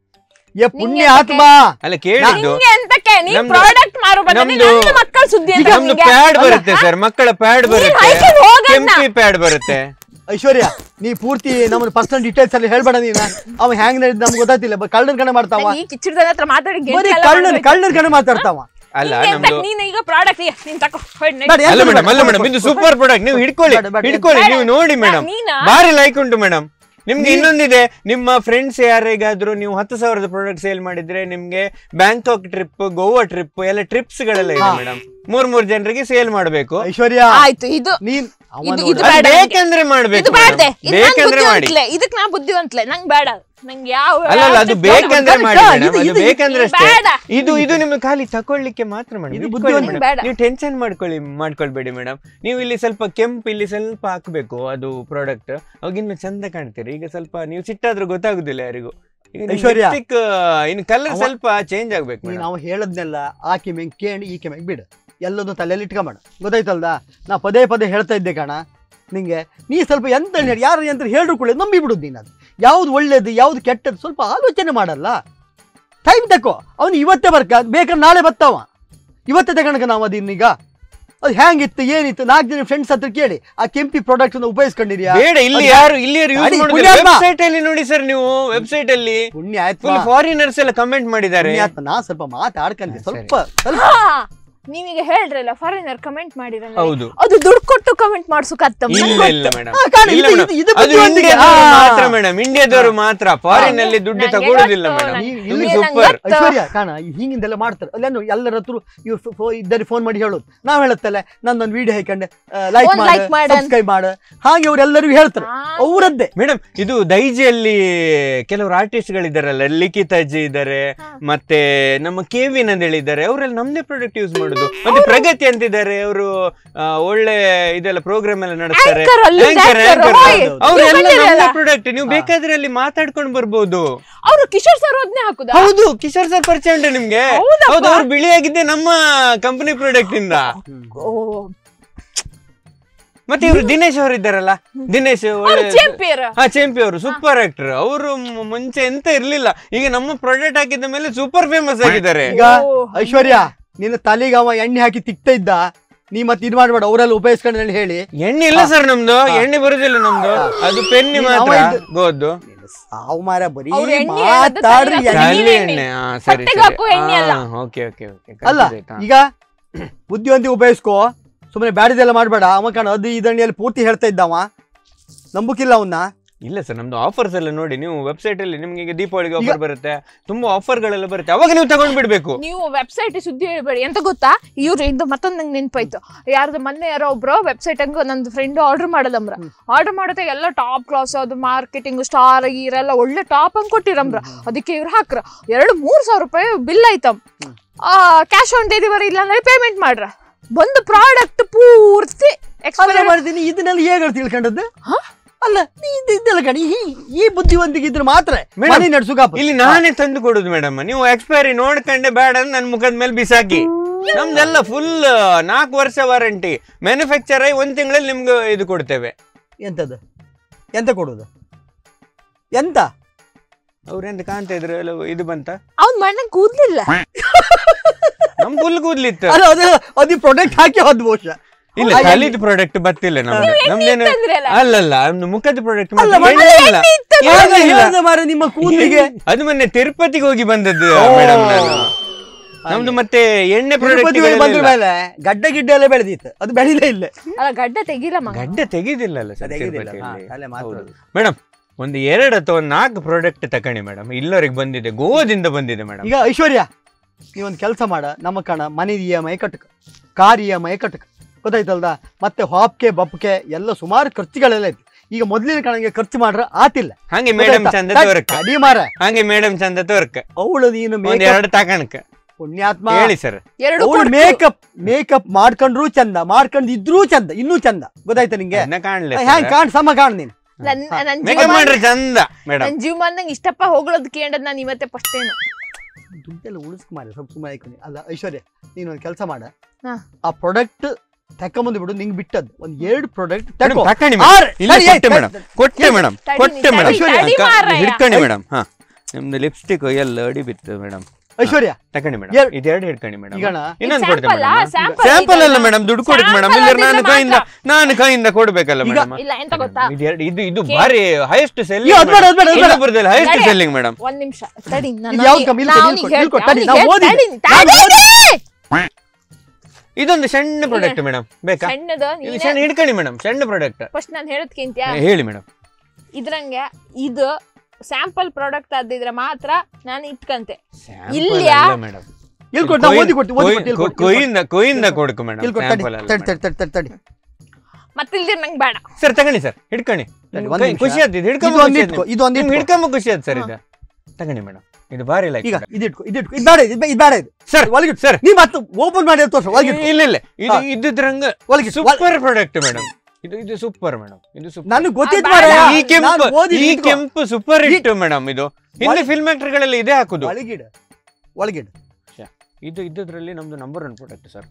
ಏ ಪುಣ್ಯ ಯಾಕೆ? ಆತ್ಮ ಅಲ್ಲ ಕೇಳಿದ್ದು ನಿಂಗೆ ಎಂತಕ್ಕೆ ನೀನ್ ನಮ್ದು- ಪ್ರಾಡಕ್ಟ್ ಮಾರು ಬದಲು ನಮ್ದು- ನನ್ನ ಮಕ್ಕಳ ಸುದ್ದಿ ಅಂತ ನಮ್ದು ನಿಂಗೆ? ಪ್ಯಾಡ್ ಬರುತ್ತೆ ಸರ್ ಮಕ್ಕಳ ಪ್ಯಾಡ್ ಬರುತ್ತೆ ಹಾಯ್ಕೊಂಡು ಹೋಗಣ್ಣ. ಕೆಂಪಿ ಪ್ಯಾಡ್ ಬರುತ್ತೆ ಐಶ್ವರ್ಯ ನೀ ಪೂರ್ತಿ ನಮ್ಮ ಪರ್ಸನಲ್ ಡೀಟೇಲ್ಸ್ ಅಲ್ಲಿ ಹೇಳ್ಬೇಡ ನೀನ ಅವ ಹ್ಯಾಂಗ್ ನಡೆದ್ ನಮ್ಗೆ ಗೊತ್ತಾಗ್ತಿಲ್ಲ ಕಳ್ಳನ ಕಣ ಮಾಡ್ತಾವ ಈ ಕಿಚ್ಚುಡ್ದನ ಹತ್ರ ಮಾತಾಡಿ ಗೆಂಟ್ ಬರೀ ಎಲ್ಲ ಕಳ್ಳನ ಮಾಡ್ಬೇಕು. ಕಳ್ಳನ ಕಣ ಮಾತಾಡ್ತಾವ ಅಲ್ಲ ನಿಂಗೆ ಎಂತಕ್ಕೆ? ನಮ್ದು ನೀನು ಈಗ ಪ್ರಾಡಕ್ಟ್ ನೀನ್ ತಕೋ ಹೊಡ್ ನಡಿ. ಬೇಡ, ಅಲ್ಲ ಎಂತ ಮೇಡಮ್ ಅಲ್ಲ ಬೇಡ, ಮೇಡಮ್ ಇದು ಕೊಡು, ಸೂಪರ್ ಪ್ರಾಡಕ್ಟ್ ನೀವು ಹಿಡ್ಕೊಳ್ಳಿ ಬೇಡ, ಬೇಡ, ಹಿಡ್ಕೊಳ್ಳಿ ಬೇಡ. ನೀವು ನೋಡಿ ಮೇಡಮ್ ನೀನಾ? ಭಾರಿ ಲೈಕ್ ಉಂಟು ಮೇಡಮ್ ನಿಮ್ಗೆ ಇನ್ನೊಂದಿದೆ ನಿಮ್ಮ ಫ್ರೆಂಡ್ಸ್ ಯಾರಿಗಾದ್ರೂ ನೀವು ಹತ್ತು ಸಾವಿರದ ಪ್ರಾಡಕ್ಟ್ ಸೇಲ್ ಮಾಡಿದ್ರೆ ನಿಮ್ಗೆ ಬ್ಯಾಂಕಾಕ್ ಟ್ರಿಪ್ ಗೋವಾ ಟ್ರಿಪ್ ಎಲ್ಲ ಟ್ರಿಪ್ಸ್ ಗಳೆಲ್ಲ ಇದೆ ಹಾ. ಮೇಡಮ್ ಮೂರ್ ಮೂರ್ ಜನರಿಗೆ ಸೇಲ್ ಮಾಡಬೇಕು ಐಶ್ವರ್ಯ ಆಯ್ತು ಇದು ನೀನ್ ಅವ ಇದು- ನೋಡು. ಇದು ಅದು ಬೇಡ ನಂಗೆ. ಬೇಕಂದ್ರೆ ಮಾಡ್ಬೇಕು ಇದು ಬೇಡ madam. ಇದು ನಾನ್ ಬೇಕಂದ್ರೆ ಮಾಡಿ ಬುದ್ಧಿವಂತಲೆ ಇದಕ್ ನಾ ಬುದ್ಧಿವಂತಲೆ ನಂಗೆ ಬೇಡ ನಂಗೆ ಯಾವ ಅಲ್ಲ ಅಲ್ಲ ಅದು ಯಾವ ಬೇಕಂದ್ರೆ ಇದು- ಮಾಡಿ ಇದು- madam. ಅದು ಇದು- ಬೇಕಂದ್ರೆ ಇದು ಅಷ್ಟೇ ಬೇಡ. ಇದು ಇದು ನಿಮ್ಗೆ ಖಾಲಿ ತಕೊಳ್ಳಿಕ್ಕೆ ಮಾತ್ರ ಇದು ಮೇಡಮ್ ಬುದ್ಧಿವಂತ ಬೇಡ. ನೀವು ಟೆನ್ಷನ್ ಮಾಡ್ಕೊಳ್ಳಿ ಮಾಡ್ಕೊಳ್ಬೇಡಿ ಮೇಡಮ್ ನೀವು ಇಲ್ಲಿ ಸ್ವಲ್ಪ ಕೆಂಪು ಇಲ್ಲಿ ಸ್ವಲ್ಪ ಹಾಕ್ಬೇಕು ಅದು ಪ್ರಾಡಕ್ಟ್ ಅವಾಗ ಇನ್ನು ಚಂದ ಕಾಣ್ತೀರಿ ಈಗ ಸ್ವಲ್ಪ ನೀವು ಸಿಟ್ಟಾದ್ರೂ ಗೊತ್ತಾಗುದಿಲ್ಲ ಯಾರಿಗೂ ಈಗ ನಿಮ್ ಐಶ್ವರ್ಯ. lipstick, ಆ, ಇನ್ನು ಕಲರ್ ಅವ- ಸ್ವಲ್ಪ ಚೇಂಜ್ ಆಗ್ಬೇಕು ನೀನ್ ಮೇಡಮ್ ಅವ ಹೇಳದ್ನೆಲ್ಲ ಆಕೆ ಮೆಂಗ್ ಕೇಳಿ ಈಕೆ ಮೆಂಗ್ ಬಿಡು ಎಲ್ಲದನ್ನು ತಲೆಯಲ್ಲಿ ಇಟ್ಕೊಂಬೇಡ ಗೊತ್ತಾಯ್ತಲ್ದ ನಾ ಪದೇ ಪದೇ ಹೇಳ್ತಾ ಇದ್ದೆ ಕಣ ನಿಂಗೆ ನೀ ಸ್ವಲ್ಪ ಎಂತ ಹೇಳಿ ಯಾರು ಎಂತ ಹೇಳ್ರು ಕೂಡ ನಂಬಿ ಬಿಡುದು ನೀನು ಅದು ಯಾವ್ದು ಒಳ್ಳೇದು ಯಾವ್ದು ಕೆಟ್ಟದ್ದು ಸ್ವಲ್ಪ ಆಲೋಚನೆ ಮಾಡಲ್ಲ ಟೈಮ್ ತಕೋ ಅವನು ಇವತ್ತೇ ಬರ್ಕ ಬೇಕಾದ್ರೆ ನಾಳೆ ಬರ್ತಾವ ಇವತ್ತೇ ತಗೊಂಡ್ಕ ನಾವು ಅದನ್ನೀಗ ಅದು ಹ್ಯಾಂಗಿತ್ತು ಏನಿತ್ತು ನಾಲ್ಕು ಜನ ಫ್ರೆಂಡ್ಸ್ ಹತ್ರ ಕೇಳಿ ಆ ಕೆಂಪಿ ಪ್ರಾಡಕ್ಟ್ ಅನ್ನು ಉಪಯೋಗಿಸ್ಕೊಂಡಿದ್ಯಾ ಬೇಡ ಇಲ್ಲಿ ಅದು- ಯಾರು ಇಲ್ಲಿ ಯಾರು ಯೂಸ್ ಅಡಿ, ಮಾಡುದಿಲ್ಲ ಪುಣ್ಯಾತ್ಮ. ವೆಬ್ಸೈಟ್ ಅಲ್ಲಿ ನೋಡಿ ಸರ್ ನೀವು ವೆಬ್ಸೈಟ್ ಅಲ್ಲಿ ಪುಣ್ಯ ಆಯ್ತು ಫುಲ್ ಫಾರಿನರ್ಸ್ ಎಲ್ಲ ಕಮೆಂಟ್ ಮಾಡಿದ್ದಾರೆ ಪುಣ್ಯಾತ್ಮ ನಾ ಸ್ವಲ್ಪ ಮಾತಾಡ್ಕಂತೆ ಹಾ, ಸ್ವಲ್ಪ ಸ್ವಲ್ಪ ಹಾ, ನೀವೀಗ ಹೇಳ್ರಲ್ಲ ಫಾರಿನರ್ ಕಮೆಂಟ್ ಮಾಡಿರಲ್ಲ ಹೌದು ಅದು ದುಡ್ಡು ಕೊಟ್ಟು ಕಮೆಂಟ್ ಮಾಡ್ಸುಕತ್ತ ಇಲ್ಲ ಇಲ್ಲ ಮೇಡಮ್ ಹಾ, ಕಾಣ್, ಇಲ್ಲ ಇದು- ಮೇಡಮ್ ಇದು- ಇದು ಅದು ಬುದ್ಧಿವಂತಿಕೆ. ಇಂಡಿಯಾದವರು ಹಾ. ಮಾತ್ರ ಮೇಡಮ್ ಇಂಡಿಯಾದವರು ಮಾತ್ರ ಫಾರಿನ್ ಅಲ್ಲಿ ದುಡ್ಡು ನಂಗೆ ತಗೊಳುದಿಲ್ಲ ಗೊತ್ತು, ಮೇಡಮ್ ನಂಗೆ ನಿಮ್ಗೆ ಇಲ್ಲಿ ಸೂಪರ್ ಗೊತ್ತು. ಐಶ್ವರ್ಯ ಕಾಣ ಹಿಂಗಿಂದೆಲ್ಲ ಮಾಡ್ತಾರೆ ಅಲ್ಲೇನು ಎಲ್ಲರ ಹತ್ರ ಇವ್ರು ಇದ್ದಾರೆ ಫೋನ್ ಮಾಡಿ ಹೇಳೋದು ನಾವ್ ಹೇಳುತ್ತಲ್ಲ ನಂದೊಂದು ವಿಡಿಯೋ ಹಾಕೊಂಡೆ ಲೈಕ್ ಒಂದ್ ಮಾಡು like ಮಾಡು ಅಂತ. ಸಬ್ಸ್ಕ್ರೈಬ್ ಮಾಡು ಹಾಗೆ ಅವರೆಲ್ಲರಿಗೂ ಹೇಳ್ತಾರೆ ಹಾ. ಅವರದ್ದೇ ಮೇಡಮ್ ಇದು ದೈಜಿಯಲ್ಲಿ ಕೆಲವರು ಆರ್ಟಿಸ್ಟ್ ಗಳಿದ್ದಾರಲ್ಲ ಲಿಖಿತ್ ಅಜ್ಜಿ ಇದ್ದಾರೆ ಹಾ. ಮತ್ತೆ ನಮ್ಮ ಕೆವಿನ್ ಅಂತ ಹೇಳಿದ್ದಾರೆ ಅವರೆಲ್ಲ ನಮ್ದೇ ಪ್ರಾಡಕ್ಟ್ ಯೂಸ್ ಮಾಡುದು ಮತ್ತೆ ಪ್ರಗತಿ ಅಂತಿದ್ದಾರೆ ಅವರು ಒಳ್ಳೆ ಇದೆಲ್ಲ ಪ್ರೋಗ್ರಾಮ್ ಎಲ್ಲ ನಡೆಸ್ತಾರೆ Anchor ಅಲ್ಲಿ Anchor, anchor, anchor. ಹೋಯ್. ಅವ್ರೆಲ್ಲ ನೀವು ಬಂದಿರಲ್ಲ? ನಮ್ದೇ ಪ್ರಾಡಕ್ಟ್ ನೀವು ಬೇಕಾದ್ರೆ ಅಲ್ಲಿ ಮಾತಾಡ್ಕೊಂಡು ಬರ್ಬೋದು ಅವರು ಕಿಶೋರ್ ಸರ್ ಅದನ್ನೇ ಹಾಕುದಾ ಹೌದು ಕಿಶೋರ್ ಸರ್ ಪರಿಚಯ ಉಂಟು ನಿಮ್ಗೆ ಹೌದಪ್ಪ. ಹೌದು ಅವ್ರು ಬಿಳಿಯಾಗಿದ್ದೆ ನಮ್ಮ ಕಂಪನಿ ಪ್ರಾಡಕ್ಟ್ ಇಂದ ಓ, ಮತ್ತೆ ಇವರು ದಿನೇಶ್ ಅವರು ಇದ್ದಾರಲ್ಲ ದಿನೇಶ್ ಅವ್ರು ಒಳ್ಳೆ champion. ಹಾ ಚೆಂಪಿ ಅವರು ಸೂಪರ್ ಆಕ್ಟರ್ ಅವರು ಮುಂಚೆ ಎಂತ ಇರ್ಲಿಲ್ಲ ಈಗ ನಮ್ಮ ಪ್ರಾಡಕ್ಟ್ ಹಾಕಿದ ಮೇಲೆ ಸೂಪರ್ ಫೇಮಸ್ ಆಗಿದ್ದಾರೆ ಈಗ ಓ. ಐಶ್ವರ್ಯ ನಿನ್ನ ತಲೆಗೆ ಅವ ಎಣ್ಣೆ ಹಾಕಿ ತಿಕ್ತಾ ಇದ್ದ ನೀ ಮತ್ತೆ ಇದು ಮಾಡ್ಬೇಡ ಅವರೆಲ್ಲ ಉಪಯೋಗಿಸ್ಕೊಂಡು ಅಂತ ಹೇಳಿ ಎಣ್ಣೆ ಇಲ್ಲ ಸರ್ ನಮ್ದು ಎಣ್ಣೆ ಬರುದಿಲ್ಲ ನಮ್ದು ಅದು ಪೆನ್ನಿ ನೀನು ಮಾತ್ರ ಅವ ಇದ್ದು- ಗೋದ್ದು ಸಾವು ಮಾರ ಬರೀ ಅವ್ರು ಎಣ್ಣೆ ಹೇಳೋದು ಮಾತಾಡ್ರಿ ತಲೆಗೆ ಎಣ್ಣೆ. ನೀನ್ ತಲೆ ಎಣ್ಣೆ. ಎಣ್ಣೆ ಹಾ, ಸರಿ ಹೊಟ್ಟೆಗೆ ಹಾಕೋ ಎಣ್ಣೆ ಅಲ್ಲ. ಓಕೆ ಓಕೆ ಓಕೆ ಅಲ್ಲ ಈಗ ಬುದ್ಧಿವಂತಿ ಉಪಯೋಗಿಸ್ಕೋ ಸುಮ್ಮನೆ ಬ್ಯಾಡಿದೆಲ್ಲ ಮಾಡಬೇಡ ಅವ ಕಾಣ ಅದು ಇದಣ್ಣೆಯಲ್ಲಿ ಪೂರ್ತಿ ಹೇಳ್ತಾ ಇದ್ದವ ನಂಬುಕಿಲ್ಲ ಅವನ್ನ ಇಲ್ಲ ಸರ್ ನಮ್ದು ಆಫರ್ಸ್ ಎಲ್ಲ ನೋಡಿ ನೀವು ವೆಬ್ಸೈಟ್ ಅಲ್ಲಿ ನಿಮ್ಗೆ ಈಗ ದೀಪಾವಳಿಗೆ ಆಫರ್ ಬರುತ್ತೆ ತುಂಬಾ ಆಫರ್ಗಳೆಲ್ಲ ಬರುತ್ತೆ ಅವಾಗ ನೀವು ತಗೊಂಡ್ ಬಿಡ್ಬೇಕು ನೀವು ವೆಬ್ಸೈಟ್ ಸುದ್ದಿ ಹೇಳ್ಬೇಡಿ ಎಂತ ಗೊತ್ತಾ ಇವ್ರು ಇದು ಮತ್ತೊಂದು ನಂಗೆ ನೆನ್ಪಾಯ್ತು ಯಾರ್ದು ಮೊನ್ನೆ ಯಾರೋ ಒಬ್ರು ವೆಬ್ಸೈಟ್ ಹಂಗ ನಂದು ಫ್ರೆಂಡ್ ಆರ್ಡರ್ ಮಾಡದಮ್ರ ಆರ್ಡರ್ ಮಾಡೋದಾಗ ಎಲ್ಲ ಟಾಪ್ ಕ್ಲಾಸ್ ಅದು ಮಾರ್ಕೆಟಿಂಗ್ ಸ್ಟಾರ್ ಗೀರೆಲ್ಲ ಒಳ್ಳೆ ಟಾಪ್ ಹಂಗ್ ಕೊಟ್ಟಿರಮ್ರ ಅದಕ್ಕೆ ಇವ್ರು ಹಾಕ್ರ ಎರಡು ಮೂರ್ ಸಾವಿರ ರೂಪಾಯಿ ಬಿಲ್ ಆಯ್ತಮ್ ಕ್ಯಾಶ್ ಆನ್ ಡೆಲಿವರಿ ಇಲ್ಲ ಅಂದ್ರೆ ಪೇಮೆಂಟ್ ಮಾಡ್ರ ಬಂದು ಪ್ರಾಡಕ್ಟ್ ಪೂರ್ತಿ ಅಲ್ಲ ಎಕ್ಸ್ಪೈರ್ ಮಾಡ್ತೀನಿ ಇದನ್ನೆಲ್ಲ ಹೇಗೆ ತಿಳ್ಕೊಂಡದ್ದು ಅಲ್ಲ ನೀ ಇದು- ಇದೆಲ್ಲ ಕಣಿ ಈ ಈ ಬುದ್ಧಿವಂತಿಗೆ ಇದ್ರೆ ಮಾತ್ರ Madam, ಮನೆ ನಡ್ಸುಕಾಪ ಇಲ್ಲಿ ನಾನೇ ತಂದು ಕೊಡುದು ಮೇಡಮ್ ನೀವು ಎಕ್ಸ್ಪೈರಿ ನೋಡ್ಕೊಂಡೆ ಬೇಡ ಅಂತ ನನ್ನ ಮುಖದ ಮೇಲೆ ಬಿಸಾಕಿ ನಮ್ದೆಲ್ಲ ಫುಲ್ ನಾಲ್ಕು ವರ್ಷ ವಾರಂಟಿ ಮ್ಯಾನುಫ್ಯಾಕ್ಚರ್ ಆಗಿ ಒಂದ್ ತಿಂಗಳಲ್ಲಿ ನಿಮ್ಗೆ ಇದು ಕೊಡ್ತೇವೆ ಎಂತದ್ದು ಎಂತ ಕೊಡುದು ಎಂತ ಅವ್ರೆಂತ ಕಾಣ್ತಾ ಇದ್ರು ಎಲ್ಲ ಇದು ಬಂತ ಅವ್ನ್ ಮಣ್ಣಂಗ್ ಕೂದ್ಲಿಲ್ಲ ನಮ್ ಫುಲ್ ಕೂದ್ಲಿತ್ತು ಅಲ್ಲ ಅದು ಅದು ಪ್ರಾಡಕ್ಟ್ ಹಾಕಿ ಹೋದ್ ಬಹುಶಃ ಇಲ್ಲ ಆ, ಕಲಿದ ಪ್ರಾಡಕ್ಟ್ ಬರ್ತಿಲ್ಲ ನಮ್ದು ನಮ್ದೇನು ತಂದ್ರಲ್ಲ? ಅಲ್ಲಲ್ಲ ನಮ್ದು ಮುಖದ ಪ್ರಾಡಕ್ಟ್ ಅಲ್ಲ, ಮತ್ತೆ ಹೇಗೆ ಹೇಳ್ದೆ ಮಾರ್ರೆ ನಿಮ್ಮ ಕೂದಲಿಗೆ ಅದು ಮೊನ್ನೆ ತಿರುಪತಿಗೆ ಹೋಗಿ ಬಂದದ್ದು ಓ. ಮೇಡಮ್ ನಾನು ನಮ್ದು ಮತ್ತೆ ಎಣ್ಣೆ ತಿರುಪತಿ ಹೋಗಿ ಬಂದ್ರ ಪ್ರಾಡಕ್ಟ್ ಮೇಲೆ ಗಡ್ಡ ಗಿಡ್ಡ ಎಲ್ಲ ಬೆಳೆದಿತ್ತು ಅದು ಬೆಳಿಲೇ ಇಲ್ಲ ಅಲ್ಲ ಗಡ್ಡ ತೆಗಿಲ್ಲ ಮಗ ಗಡ್ಡೆ ತೆಗೆದಿಲ್ಲಲ್ಲ ಸರ್ ತೆಗೆದಿಲ್ಲ, ಹಾ, ತಲೆ ಮಾತ್ರ ಅದು. ಮೇಡಮ್ ಒಂದು ಎರಡು ಅಥವಾ ಒಂದು ನಾಲ್ಕು ಪ್ರಾಡಕ್ಟ್ ತಕೊಳ್ಳಿ ಮೇಡಮ್ ಇಲ್ಲವರೆಗೆ ಬಂದಿದೆ ಗೋದಿಂದ ಬಂದಿದೆ ಮೇಡಮ್ ಈಗ ಐಶ್ವರ್ಯ ನೀವೊಂದು ಕೆಲಸ ಮಾಡ ನಮ್ಮ ಕಣ ಮನೆ ಇ ಎಮ್ ಐ ಕಟ್ಟಕ ಕಾರ್ ಇ ಎಮ್ ಐ ಕಟ್ಟಕ ಗೊತ್ತಾಯ್ತಲ್ದ ಮತ್ತೆ ಹಾಪ್ಕೆ ಬಪ್ಕೆ ಎಲ್ಲ ಸುಮಾರು ಖರ್ಚುಗಳೆಲ್ಲ ಐತಿ ಈಗ ಮೊದಲಿನ ಕಣಗೆ ಖರ್ಚು ಮಾಡ್ರ ಆತಿಲ್ಲ ಹಂಗೆ ಮೇಡಮ್ ಗೊತ್ತಾಯ್ತಾ? ಚಂದ ತಡ್- ತೋರ್ಕ ತಡಿ ಮಾರ ಹಂಗೆ ಮೇಡಮ್ ಚಂದ ತೋರ್ಕ ಅವಳು ನೀನು ಒಂದ್ ಮೇಕಪ್ ಎರಡು ತಕಣಕ ಪುಣ್ಯಾತ್ಮ ಹೇಳಿ ಸರ್ ಎರಡು ಅವಳು ಮೇಕಪ್ ಮೇಕಪ್ ಮಾಡ್ಕೊಂಡ್ರು ಚಂದ ಮಾಡ್ಕೊಂಡಿದ್ರೂ ಚಂದ ಇನ್ನೂ ಚಂದ ಗೊತ್ತಾಯ್ತಾ ನಿಂಗೆ ಅದನ್ನ ಕಾಣ್ಲಿ ಹ್ಯಾಂಗ್ ಕಾಣ್ ಸಮ ಕಾಣ್ ನೀನು ನನ್ ನನ್ ಮೇಕಪ್ ಜೀವಮಾನ ಮಾಡ್ರಿ ಚಂದ ಮೇಡಮ್ ನನ್ ಜೀವಮಾನದಂಗ್ ಇಷ್ಟಪ್ಪ ಹೋಗ್ಳೋದ್ ಕೇಳದ್ ನಾನು ಇವತ್ತೇ ಫಸ್ಟ್ ಏನು ದುಡ್ಡೆಲ್ಲ ಉಳಿಸ್ಕೊ ಮಾರಿ ಸ್ವಲ್ಪ ಸುಮ್ಮನೆ ಆಯ್ಕೊಂಡು ಅಲ್ಲ ಐಶ್ವರ್ಯ ನೀನು ಒಂದು ಕೆಲಸ ಮಾಡ ಹಾ. ಆ ಪ್ರಾಡಕ್ಟ್ ತಕೊಂಬಂದು ಬಿಡು ನಿಂಗೆ ಬಿಟ್ಟದ್ದು ಒಂದ್ ಎರಡು ಪ್ರಾಡಕ್ಟ್ ಮೇಡಮ್ ತಕೋ ತಕೊಳ್ಳಿ ಆರ್, ಮೇಡಮ್ ಇಲ್ಲ ತಡಿ, ಕೊಟ್ಟೆ ತಡಿ, ಮೇಡಮ್ ಕೊಟ್ಟೆ ಮೇಡಮ್ ತಡಿ, ಕೊಟ್ಟೆ ತಡಿ, ಮೇಡಮ್ ತಡಿ ಮಾರಾಯ. ಹಿಡ್ಕೊಳ್ಳಿ ಮೇಡಮ್ ಹಾ ನಿಮ್ದು ಲಿಪ್ಸ್ಟಿಕ್ ಎಲ್ಲ ಅಡಿ ಬಿತ್ತು ಮೇಡಮ್ ಐಶ್ವರ್ಯ ತಕೊಳ್ಳಿ ಮೇಡಮ್ ಎರ್ಡ್- ಇದೆರಡು ಹಿಡ್ಕೊಳ್ಳಿ ಮೇಡಮ್ ಈಗಣ ಇನ್ನೊಂದು ಇದು ಕೊಡ್ತೆ sample ಆ? ಮೇಡಮ್ sample ಸ್ಯಾಂಪಲ್ ಅಲ್ಲ ಇದೆಯಲ್ಲ? ಮೇಡಮ್ ದುಡ್ಡು ಕೊಡಕ್ಕೆ ಮೇಡಮ್ Sample ಇಲ್ಲ ನಾನು ಅದಿದ್ರೆ ಕೈಯಿಂದ ಮಾತ್ರ. ನಾನು ಕೈಯಿಂದ ಕೊಡ್ಬೇಕಲ್ಲ ಈಗ- ಮೇಡಮ್ ಇಲ್ಲ ಎಂತ ಗೊತ್ತಾ ಇದು ಎರಡು- ಇದು ಇದು ಕೇ- ಭಾರಿ ಹೈಯೆಸ್ಟ್ ಈಗ ಅದ್ ಬೇಡ, ಅದ್ ಬೇಡ, ಅದ್ ಬೇಡ. ಸೆಲ್ಲಿಂಗ್ ಹೈಯೆಸ್ಟ್ ನಡೆ. ಸೆಲ್ಲಿಂಗ್ ಮೇಡಮ್ ಒಂದ್ ನಿಮಿಷ ತಡಿ ನಾನು ಇದು ಯಾವ್ದು ಕಮ್ಮಿ? ಇಲ್ಕೊ, ಅವ್ನಿಗೆ ಇಲ್ಕೊ, ಇಲ್ಕೊ, ಹೇಳ್ತೆ, ತಡಿ, ನಾವು ಅವ್ನಿಗೆ ಓದಿದ್ವಿ. ತಡಿ, ನಾವು ತಡಿ. ಇದೊಂದು ಸಣ್ಣ ಪ್ರಾಡಕ್ಟ್ ಮೇಡಮ್ ಬೇಕಾ ಸಣ್ಣದ ಇದು ಸಣ್ಣ ಹಿಡ್ಕೊಳ್ಳಿ ಮೇಡಮ್ ಸಣ್ಣ ಪ್ರಾಡಕ್ಟ್ ಫಸ್ಟ್ ನಾನು ಹೇಳೋದ್ಕಿಂತ ಹೇಳಿ ಮೇಡಮ್ ಇದ್ರಂಗೆ ಇದು ಸ್ಯಾಂಪಲ್ ಪ್ರಾಡಕ್ಟ್ ಆದಿದ್ರೆ ಮಾತ್ರ ನಾನು ಇಟ್ಕಂತೆ ಇಲ್ಯಾ? ಮೇಡಮ್ ಇಲ್ಲಿ ಕೊಟ್ಟು ನಾವು ಓದಿ ಕೊಟ್ಟು ಓದಿ ಕೊಟ್ಟು ಇಲ್ಲಿ ಕೊಟ್ಟು, ಇಲ್ಲಿ ಕೊಯ್ಯಿಂದ ಕೊಯ್ಯಿಂದ ಕೊಡ್ಕು ಮೇಡಮ್ ಇಲ್ಲಿ ಕೊಟ್ಟು, ತಡಿ, ಸ್ಯಾಂಪಲ್ ತಡಿ ತಡಿ ತಡಿ ತಡಿ ತಡಿ ಮತ್ತೆ ಇಲ್ದಿರ ನಂಗೆ ಬೇಡ ಸರ್ ತಗೊಳ್ಳಿ ಸರ್ ಹಿಡ್ಕೊಳ್ಳಿ ತಡಿ, ನಿಮ್ಗೆ ಒಂದ್ ಕೈ- ನಿಮಿಷ. ಖುಷಿ ಆಗ್ತಿದೆ ಹಿಡ್ಕೊಂಬ ಇದು ಒಂದು ಖುಷಿ ಇಟ್ಕೊ ಆಯ್ತು. ಇದು ಒಂದು ನಿಮ್ಗೆ ಇಟ್ಕೊ ಹಿಡ್ಕೊಂಬ ಖುಷಿ ಆಯ್ತು ಸರ್ ಇದು ತಗೊಳ್ಳಿ ಮೇಡಮ್ ಇದು ಭಾರಿ ಲೈಕ್ ಈಗ ಇದು ಇಟ್ಕೊ ಇದು ಇಟ್ಕೊ ಇದು ಬೇಡ ಇದು ಇದು ಬೇಡ ಇದು ಸರ್ ಒಳಗೆ ಸರ್ ನೀ ಮತ್ತೆ ಓಪನ್ ಮಾಡಿ ತೋರ್ಸ ಒಳಗೆ ಇಟ್ಕೊ. ಇಲ್ಲ ಇಲ್ಲ ಇದು ಹಾ. ಇದ್ದಿದ್ರಂಗ ಒಳಗೆ ಸೂಪರ್ ಪ್ರಾಡಕ್ಟ್ ಮೇಡಮ್ ಇದು ಇದು ಸೂಪರ್ ಮೇಡಮ್ ಇದು ಸೂಪರ್ ನನಗೆ ಗೊತ್ತಿತ್ತು ಆ, ಬೇಡ. ಮಾರ್ರೆ. ಈ ಕೆಂಪು ನಾನು ಓದಿದ್ದು ಈ ಇಟ್ಕೊ. ಕೆಂಪು ಸೂಪರ್ ಈ- ಹಿಟ್ ಮೇಡಮ್ ಇದು ಹಿಂದೆ ಒಳಗೆ- ಫಿಲ್ಮ್ ಆಕ್ಟರ್ಗಳೆಲ್ಲ ಇದೇ ಹಾಕುದು ಒಳಗಿಡು ಒಳಗಿಡು ಇದು ಇದ್ದದ್ರಲ್ಲಿ ನಮ್ದು ನಂಬರ್ ಒನ್ ಪ್ರಾಡಕ್ಟ್ ಸರ್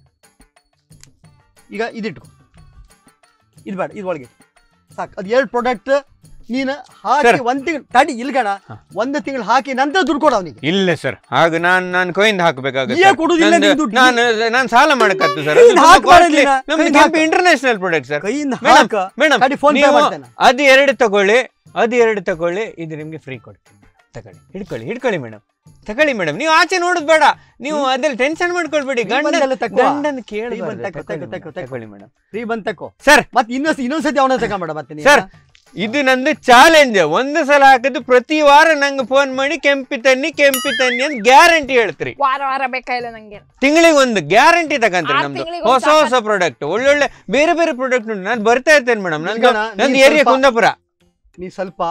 ಈಗ ಇದಿಟ್ಕೊ ಇದು ಬೇಡ ಇದು ಒಳಗೆ ಸಾಕು ಅದು ಎರಡು ಪ್ರಾಡಕ್ಟ್ ನೀನು ಹಾಕಿ Sir. ಒಂದ್ ತಿಂಗಳು ತಡಿ ಇಲ್ಗಣ ಹಾ. ಒಂದು ತಿಂಗಳು ಹಾಕಿ ನಂತರ ದುಡ್ಡು ಕೊಡು ಅವನಿಗೆ ಇಲ್ಲ ಸರ್ ಹಾಗ ನಾನ್ ನಾನು ಕೊಯಿಂದ ಹಾಕಬೇಕಾಗುತ್ತೆ ನೀವೇ ಕೊಡುದಿಲ್ಲ ನಿಮ್ ದುಡ್ಡು. ನಾನು ನಾನು ಸಾಲ ಮಾಡಕತ್ತು ಸರ್ ಕೈಯಿಂದ ಹಾಕ್ಬಾರ್ದು ನೀನು. ನಮ್ದು ಕೈಯಿಂದ ಕೆಂಪು ಇಂಟರ್ನ್ಯಾಷನಲ್ ಪ್ರಾಡಕ್ಟ್ ಸರ್ ಕೈಯಿಂದ ಮೇಡಮ್ ಹಾಕ ಮೇಡಮ್ ತಡಿ ಫೋನ್ ಪೇ ನೀವು ಮಾಡ್ತೇನೆ ಅದು ಎರಡು ತಗೊಳ್ಳಿ ಅದು ಎರಡು ತಗೊಳ್ಳಿ ಇದು ನಿಮ್ಗೆ ಫ್ರೀ ಕೊಡ್ತೀನಿ ತಗೊಳ್ಳಿ ಹಿಡ್ಕೊಳ್ಳಿ ಹಿಡ್ಕೊಳ್ಳಿ ಮೇಡಮ್ ತಗೊಳ್ಳಿ ಮೇಡಮ್ ನೀವು ಆಚೆ ನೋಡುದು ಬೇಡ ನೀವು ಅದ್ರಲ್ಲಿ ಟೆನ್ಷನ್ ಮಾಡ್ಕೊಳ್ಬೇಡಿ Free ಗಂಡ ಬಂದೆಲ್ಲ ತಕೋ. ಗಂಡನ Free ಬಂದ್ ತಕೋ, ತಕೋ, ತಕೋ, ತಕೋ. ತಗೊಳ್ಳಿ ಮೇಡಮ್ ಫ್ರೀ ಬಂದ್ ತಕೋ ಸರ್ ಮತ್ತೆ ಇನ್ನೊಂದ್ ಇನ್ನೊಂದ್ಸತಿ ಅವನ ತಗೊಂಬೇಡ ಮತ್ತೆ ನೀನು. ಸರ್ ಇದು ನಂದು ಚಾಲೆಂಜ್ ಒಂದು ಸಲ ಹಾಕಿದ್ದು ಪ್ರತಿ ವಾರ ನಂಗೆ ಫೋನ್ ಮಾಡಿ ಕೆಂಪಿ ತನ್ನಿ ಕೆಂಪಿ ತನ್ನಿ ಅಂತ ಗ್ಯಾರಂಟಿ ಹೇಳ್ತೀರಿ ವಾರ ವಾರ ಬೇಕಾಗಿಲ್ಲ ನಂಗೆ ತಿಂಗಳಿಗೆ ಒಂದು ಗ್ಯಾರಂಟಿ ತಗಂತೀರಿ ಆರ್ ನಮ್ದು ತಿಂಗ್ಳಿಗೆ ಹೊಸ ಒಂದ್ ಹೊಸ ಪ್ರಾಡಕ್ಟ್ ಒಳ್ಳೊಳ್ಳೆ ಬೇರೆ ಬೇರೆ ಪ್ರಾಡಕ್ಟ್ ಉಂಟು ನಾನು ಬರ್ತಾ ಇರ್ತೇನೆ ಮೇಡಮ್ ನಂದು ಈಗ ನಾ- ನಂದು ನೀನ್ ಏರಿಯಾ ಸ್ವಲ್ಪ- ಕುಂದಾಪುರ ನೀ ಸ್ವಲ್ಪ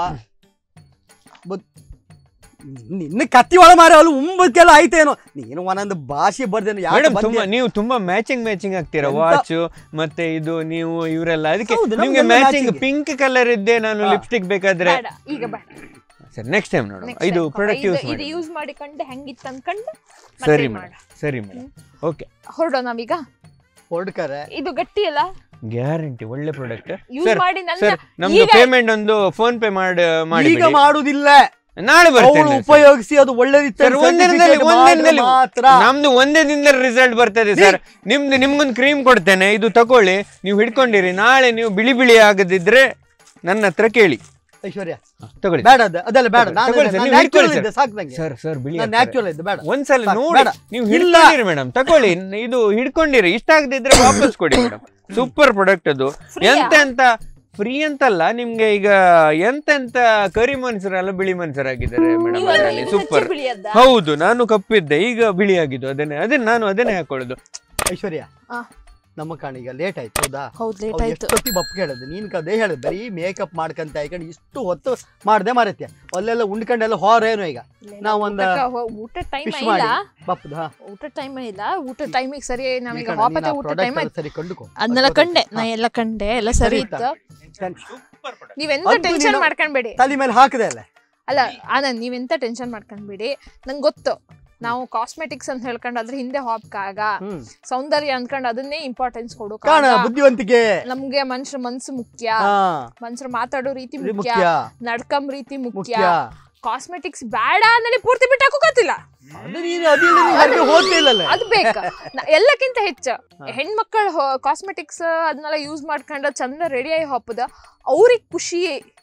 ಬುದ್- ನಿನ್ನ ಕತ್ತಿ ಒಳ ಮಾರ ಅಲ್ಲಿ ಉಂಬಕ್ಕೆಲ್ಲ ಆಯ್ತೇನೋ ನೀನು ಒಂದೊಂದು ಭಾಷೆ ಬರ್ದೇನು ಯಾಕೆ ಮೇಡಮ್ ಬಂದೆ? ತುಂಬಾ ನೀವು ತುಂಬಾ ಮ್ಯಾಚಿಂಗ್ ಮ್ಯಾಚಿಂಗ್ ಆಗ್ತೀರಾ ಎಂತ- ವಾಚ್ ಮತ್ತೆ ಇದು ನೀವು ಇವರೆಲ್ಲ ಅದಕ್ಕೆ ಹೌದು, ನಮ್ಗೆಲ್ಲ ನಿಮ್ಗೆ ಮ್ಯಾಚಿಂಗ್ matching. ಪಿಂಕ್ ಕಲರ್ ಇದ್ದೆ ನಾನು ಹಾ. ಲಿಪ್ಸ್ಟಿಕ್ ಬೇಕಾದ್ರೆ ಬೇಡ ಈಗ ಬೇಡ ಸರ್ ನೆಕ್ಸ್ಟ್ ಟೈಮ್ ನೋಡು Next ಇದು time ಪ್ರಾಡಕ್ಟ್ ಇದು- ಯೂಸ್ ಇದು ಮಾಡಿ ಯೂಸ್ ಮಾಡಿಕೊಂಡು ಹೆಂಗಿತ್ತು ಅನ್ಕೊಂಡು ಸರಿ ಮಾಡ ಮೇಡಮ್ ಸರಿ ಮೇಡಮ್ ಓಕೆ ಹೊರಡೋ ನಾವೀಗ ಹೊರಡ್ಕರೆ ಇದು ಗಟ್ಟಿ ಅಲ್ಲ ಗ್ಯಾರಂಟಿ ಒಳ್ಳೆ ಪ್ರಾಡಕ್ಟ್ ಯೂಸ್ ಸರ್ ಮಾಡಿ ನನ್ನ ಸರ್ ನಮ್ದು ಈಗ- ಪೇಮೆಂಟ್ ಒಂದು ಫೋನ್ ಪೇ ಮಾಡಿ ಮಾಡಿ ಈಗ ಮಾಡುದಿಲ್ಲ ನಾಳೆ ಅವಳು ಬರ್ತೇನೆ sir. ಉಪಯೋಗಿಸಿ ಅದು ಒಳ್ಳೆದಿತ್ತು ಸರ್ ಒಂದೇ ದಿನದಲ್ಲಿ certificate ಒಂದೇ ಮಾಡಿದ್ರೆ ದಿನದಲ್ಲಿ ಮಾತ್ರ ನಮ್ದು ಒಂದೇ ದಿನದಲ್ಲಿ ರಿಸಲ್ಟ್ ಬರ್ತದೆ ಸರ್ ನಿಮ್ದು ನಿಮ್ಗೊಂದು ಕ್ರೀಮ್ ಕೊಡ್ತೇನೆ ಇದು ತಗೊಳ್ಳಿ ನೀವು ಹಿಡ್ಕೊಂಡಿರಿ ನಾಳೆ ನೀವು ಬಿಳಿ ಬಿಳಿ ಆಗದಿದ್ರೆ ನನ್ನ ಹತ್ರ ಕೇಳಿ ಐಶ್ವರ್ಯ ತಗೊಳ್ಳಿ ಬೇಡ ಅದು ಅದೆಲ್ಲ ಬೇಡ ನಾನು ತಗೊಳ್ಳಿ sir, ನಾನು ನೀವು ಹಿಡ್ಕೊಳ್ಳಿ natural sir. ಇದ್ದೆ ಸಾಕು ನಂಗೆ ಸರ್ ಸರ್ ಬಿಳಿ ನಾನು ನ್ಯಾಚುರಲ್ ಇದ್ದೆ ಬೇಡ ಒಂದ್ಸಲ ಸಾಕು, ನೋಡಿ ಬೇಡ. ನೀವು ಇಲ್ಲ. ಹಿಡ್ಕೊಂಡಿರಿ ಮೇಡಮ್ ತಗೊಳ್ಳಿ ಇದು ಹಿಡ್ಕೊಂಡಿರಿ ಇಷ್ಟ ಆಗದಿದ್ರೆ ವಾಪಸ್ ಕೊಡಿ ಮೇಡಮ್ ಸೂಪರ್ ಪ್ರಾಡಕ್ಟ್ ಅದು Free ಆ? ಎಂತ ಎಂತ ಫ್ರೀ ಅಂತಲ್ಲ ನಿಮ್ಗೆ ಈಗ ಎಂತೆಂತ ಕರಿ ಮನುಷ್ಯರೆಲ್ಲ ಬಿಳಿ ಮನುಷ್ಯರಾಗಿದ್ದಾರೆ ನೀವು ಅದನ್ನ ಮೇಡಮ್ ಇನ್ನೂ ಸೂಪರ್ ಹೆಚ್ಚು ಬಿಳಿಯದ್ದ? ಹೌದು ನಾನು ಕಪ್ಪಿದ್ದೆ ಈಗ ಬಿಳಿ ಆಗಿದ್ದು ಅದನ್ನೇ ಅದನ್ನ ನಾನು ಅದನ್ನೇ ಹಾಕೊಳ್ಳೋದು ಐಶ್ವರ್ಯ ಆ. ನಮ್ಮ ಕಾಣೀಗ ಲೇಟ್ ಆಯ್ತು ಹೌದಾ ಹೌದ್ ಲೇಟ್ ಅವ್ರು ಆಯ್ತು ಎಷ್ಟೊತ್ತಿ ಬಪ್ಪ ಹೇಳಿದ್ದು ನೀನ್ ಅದೇ ಹೇಳಿದ್ ಬರೀ ಮೇಕಪ್ ಮಾಡ್ಕಂತ ಇಕೊಂಡು ಇಷ್ಟು ಹೊತ್ತು ಮಾಡ್ದೆ ಮಾರತ್ಯ ಅಲ್ಲೆಲ್ಲ ಉಂಡ್ಕೊಂಡೆಲ್ಲ ಹೊರೇನು ಈಗ ನಾವ್ ಒಂದ ಊಟ ಟೈಮ್ ಫಿಶ್ ಇಲ್ಲ ಮಾಡಿ ಬಪ್ಪದ ಹಾ ಊಟ ಟೈಮ್ ಇಲ್ಲ ಊಟ ಟೈಮಿಗೆ ಸರಿ ನಮಗೆ ಇಲ್ಕಣ, ಹಾಪತ್ತೆ ನೀನ್ ಆ ಊಟ product ಟೈಮ್ ಎಲ್ಲ ಸರಿ ಕಂಡುಕೋ ಅದನ್ನೆಲ್ಲ ಕಂಡೆ ನಾ ಎಲ್ಲ ಕಂಡೆ ಎಲ್ಲ ಸರಿ ಸರಿ ಇತ್ತು ಇತ್ತ? ನೀವೆಂತ ಅದು ಟೆನ್ಷನ್ ನೀನು- ಮಾಡ್ಕೊಂಬೇಡಿ ತಲೆ ಮೇಲೆ ಹಾಕದೆ ಅಲ್ಲ ಅಲ್ಲ ಆನಂದ್ ನೀವೆಂತ ಟೆನ್ಷನ್ ಮಾಡ್ಕೊಂಡ್ಬಿಡಿ ನಂಗೆ ಗೊತ್ತು ನಾವು ಕಾಸ್ಮೆಟಿಕ್ಸ್ ಅಂತ ಹೇಳ್ಕೊಂಡು ಅದ್ರ ಹಿಂದೆ ಹಾಪ್ಕಾಗ ಹ್ಮ್ ಸೌಂದರ್ಯ ಅನ್ಕೊಂಡು ಅದನ್ನೇ ಇಂಪಾರ್ಟೆನ್ಸ್ ಕೊಡು ಕಾಣ ಬುದ್ಧಿವಂತಿಕೆ ನಮ್ಗೆ ಮನುಷ್ಯ ಮನ್ಸು ಮುಖ್ಯ ಹಾ ಮನುಷ್ಯರು ಮಾತಾಡೋ ರೀತಿ ಇದು ಮುಖ್ಯ ಮುಖ್ಯ ನಡ್ಕಂ ರೀತಿ ಮುಖ್ಯ ಮುಖ್ಯ ಕಾಸ್ಮೆಟಿಕ್ಸ್ ಬೇಡ ಅಂದೇಳಿ ಪೂರ್ತಿ ಬಿಟ್ಟಾಕು ಗೊತ್ತಿಲ್ಲ ಅದು ನೀನು ಅದಿಲ್ಲ ನೀನು ಹೊರಗೆ ಹೋಗ್ತಿಲ್ಲಲ್ಲ ಅದು ಬೇಕು ಎಲ್ಲಕ್ಕಿಂತ ಹೆಚ್ಚು ಹೆಣ್ಮಕ್ಳು ಕಾಸ್ಮೆಟಿಕ್ಸ್ ಅದನ್ನೆಲ್ಲ ಯೂಸ್ ಮಾಡ್ಕೊಂಡು ಚಂದ ರೆಡಿ ಆಗಿ ಹಾಪದ ಅವ್ರಿಗೆ ಖುಷಿ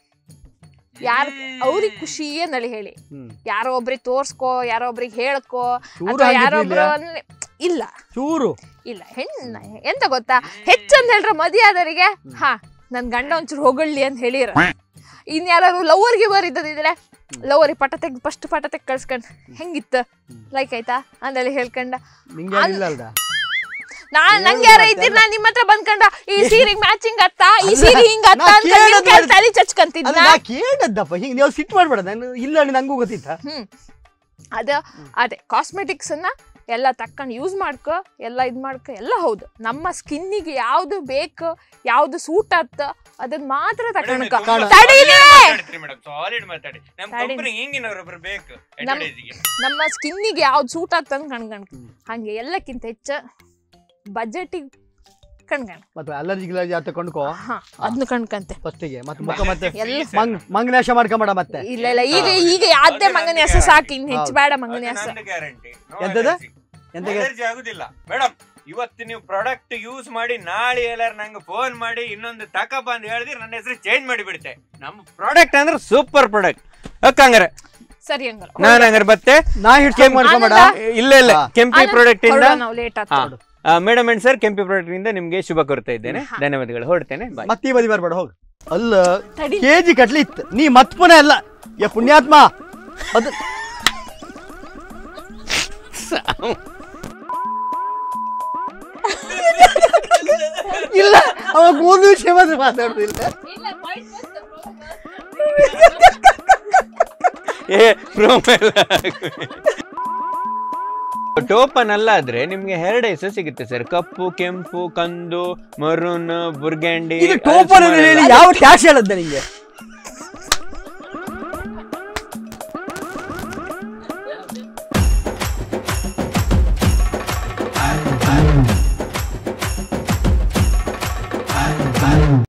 ಯಾರ ಅವ್ರಿಗೆ ಖುಷಿ ನಳಿ ಹೇಳಿ ಹ್ಮ್ ಯಾರೋ ಒಬ್ರಿಗೆ ತೋರ್ಸ್ಕೋ ಯಾರೋ ಒಬ್ರಿಗೆ ಹೇಳ್ಕೋ ಚೂರು ಅಥವಾ ಹಂಗಿರ್ಲಿಲ್ಲ. ಯಾರೋ ಒಬ್ರು ಅನ್ಲಿ- ಇಲ್ಲ ಚೂರು ಇಲ್ಲ ಹೆಣ್ಣ ಎಂತ ಗೊತ್ತಾ ಹೆಚ್ಚಂತ ಹೇಳ್ರ ಮದಿ ಆದವರಿಗೆ ಹಾ ನನ್ ಗಂಡ ಒಂಚೂರು ಹೊಗಳ್ಳಿ ಅಂತ ಹೇಳಿರ ಇನ್ ಯಾರು ಲವರ್ ಗಿವರ್ ಇದ್ದದಿದ್ರೆ ಲವರಿಗೆ ಪಟ ತೆಗ್ದು ಫಸ್ಟ್ ಪಟ ತೆಗ್ ಕಳ್ಸ್ಕೊಂಡ್ ಹೆಂಗಿತ್ತು ಲೈಕ್ ಆಯ್ತಾ ಅಂದೇಳಿ ಹೇಳ್ಕೊಂಡ ನಿಂಗೆ ಇಲ್ಲ ಅಲ್ದ ನಾನ್ ನಂಗೆ ಯಾರ ಇದ್ದೀರಿ ನಾನ್ ನಿಮ್ಮ ಹತ್ರ ಬಂದ್ಕೊಂಡ ಈ ಸೀರೆಗೆ ಮ್ಯಾಚಿಂಗ್ ಅತ್ತ ಈ ಅಲ್ಲ, ಸೀರೆ ಹಿಂಗ ಅತ್ತ ನಾ ಅಂತ ನಿಮ್ ಕೇಳೋದ್ ಕೈಲ್ ಮಾಡ್- ತಲೆ ಚಚ್ಕಂತಿದ್ನ ಅಲ್ಲ ನಾ ಕೇಳದ್ದಪ್ಪ ಹಿಂಗೆ ನೀವು ಸಿಟ್ಟು ಮಾಡ್ಬೇಡ ನಾನು ಇಲ್ಲ ನಂಗೂ ಗೊತ್ತಿತ್ತ ಹ್ಮ್ ಅದ ಅದೇ ಕಾಸ್ಮೆಟಿಕ್ಸ್ ಅನ್ನ ಎಲ್ಲ ತಕ್ಕಂಡು ಯೂಸ್ ಮಾಡ್ಕೊ ಎಲ್ಲ ಇದ್ ಮಾಡ್ಕೊ ಎಲ್ಲ ಹೌದು ನಮ್ಮ ಸ್ಕಿನ್ನಿಗೆ ಯಾವ್ದು ಬೇಕು ಯಾವ್ದು ಸೂಟ್ ಆತ ಅದನ್ನ ಮಾತ್ರ ತಕೊಂಡ್ಕ ತಡೀಲಿ ಸಾಲಿಡ್ ಮಾತಾಡಿ ನಮ್ಮ ತಡಿ. ಕಂಪನಿ ಹಿಂಗಿನವರೊಬ್ರು ಬೇಕು ನಮ್- ನಮ್ಮ ಸ್ಕಿನ್ನಿಗೆ ಯಾವ್ದು ಸೂಟ್ ಆಗ್ತದ ಕಣ್ಕಣ್ ಹಂಗೆ ಎಲ್ಲಕ್ಕಿಂತ ಹೆಚ್ಚ ಬಜೆಟಿಗೆ ಕಣ್ಕಣ್ ಮತ್ತೆ ಅಲರ್ಜಿ ಗಿಲರ್ಜಿ ಅಂತ ಕೊಂಡ್ಕೋ ಹಾ ಅದನ್ನ ಕಣ್ಕಂತೆ ಫಸ್ಟಿಗೆ ಮತ್ತೆ ಮುಖ ಮತ್ತೆ ಎಲ್ಲ ಮಂಗ್ ಮಂಗನಾಶ ಮಾಡ್ಕೊಂಬೇಡ ಮತ್ತೆ ಇಲ್ಲ ಇಲ್ಲ ಈಗ ಈಗ ಯಾವ್ದೇ ಮಂಗನ್ಯಾಸ ಸಾಕು ಇನ್ ಹೆಚ್ಚು ಬೇಡ ಮಂಗನ್ಯಾಸ ಗ್ಯಾರಂಟಿ ಎಂತದ? ಎಂತ ಗ್ಯಾರ- ಎಲರ್ಜಿ ಆಗುದಿಲ್ಲ ಮೇಡಮ್ ಇವತ್ತು ನೀವು ಪ್ರಾಡಕ್ಟ್ ಯೂಸ್ ಮಾಡಿ ನಾಳೆ ಎಲ್ಲಾರು ನಂಗೆ ಫೋನ್ ಮಾಡಿ ಇನ್ನೊಂದು ತಕ ಬಂದು ಹೇಳಿದ್ರೆ ನನ್ನ ಹೆಸರು ಚೇಂಜ್ ಮಾಡಿ ಬಿಡುತ್ತೆ ನಮ್ಮ ಪ್ರಾಡಕ್ಟ್ ಅಂದ್ರೆ ಸೂಪರ್ ಪ್ರಾಡಕ್ಟ್ ಅಕ್ಕಂಗಾರೆ ಸರಿ ಹಂಗಲ್ಲ ನಾನು ಹಂಗಾರೆ ಮತ್ತೆ ನಾ ಹಿಡ್ಕೊಂಡ್ ಮಾಡ್ಕೊಂಬೇಡ ಇಲ್ಲ ಇಲ್ಲ ಹಾ. ಕೆಂಪಿ ಪ್ರಾಡಕ್ಟ್ ಇಂದ ನಾವು ಲೇಟ್ ಆಗ್ತದೆ ಮೇಡಮ್ ಅಂಡ್ ಸರ್ ಕೆಂಪಿ ಪ್ರಾಡಕ್ಟ್ ಇಂದ ನಿಮ್ಗೆ ಶುಭ ಕೋರ್ತಾ ಇದ್ದೇನೆ ಧನ್ಯವಾದಗಳು ಹೊರಡ್ತೇನೆ ಬಾಯ್ ಮತ್ತೆ ಈ ಬದಿ ಬರ್ಬೇಡ ಹೋಗು ಅಲ್ಲ ತಡಿ. ಕೆಜಿ ಕಟ್ಲಿ ಇತ್ತು ನೀ ಮತ್ ಪುನಃ ಅಲ್ಲ ಯ ಪುಣ್ಯಾತ್ಮ ಅದು ಇಲ್ಲ ಅವಾಗ ಒಂದು ವಿಷಯ ಮಾತ್ರ ಮಾತಾಡುದಿಲ್ಲ ಏ ಪ್ರೊಮೈಲ್ ಟೋಪನ್ ಅಲ್ಲ ಆದ್ರೆ ನಿಮ್ಗೆ ಹೆರಡೈಸ್ ಸಿಗುತ್ತೆ ಸರ್ ಕಪ್ಪು ಕೆಂಪು ಕಂದು ಮರೂನ್ ಬುರ್ಗ್ಯಾಂಡಿ ಇದು ಟೋಪನ್ ಅಂತ ಹೇಳಿ ಯಾವ ಟ್ಯಾಕ್ಸ್ ಹೇಳದ್ದ ನಿಂಗೆ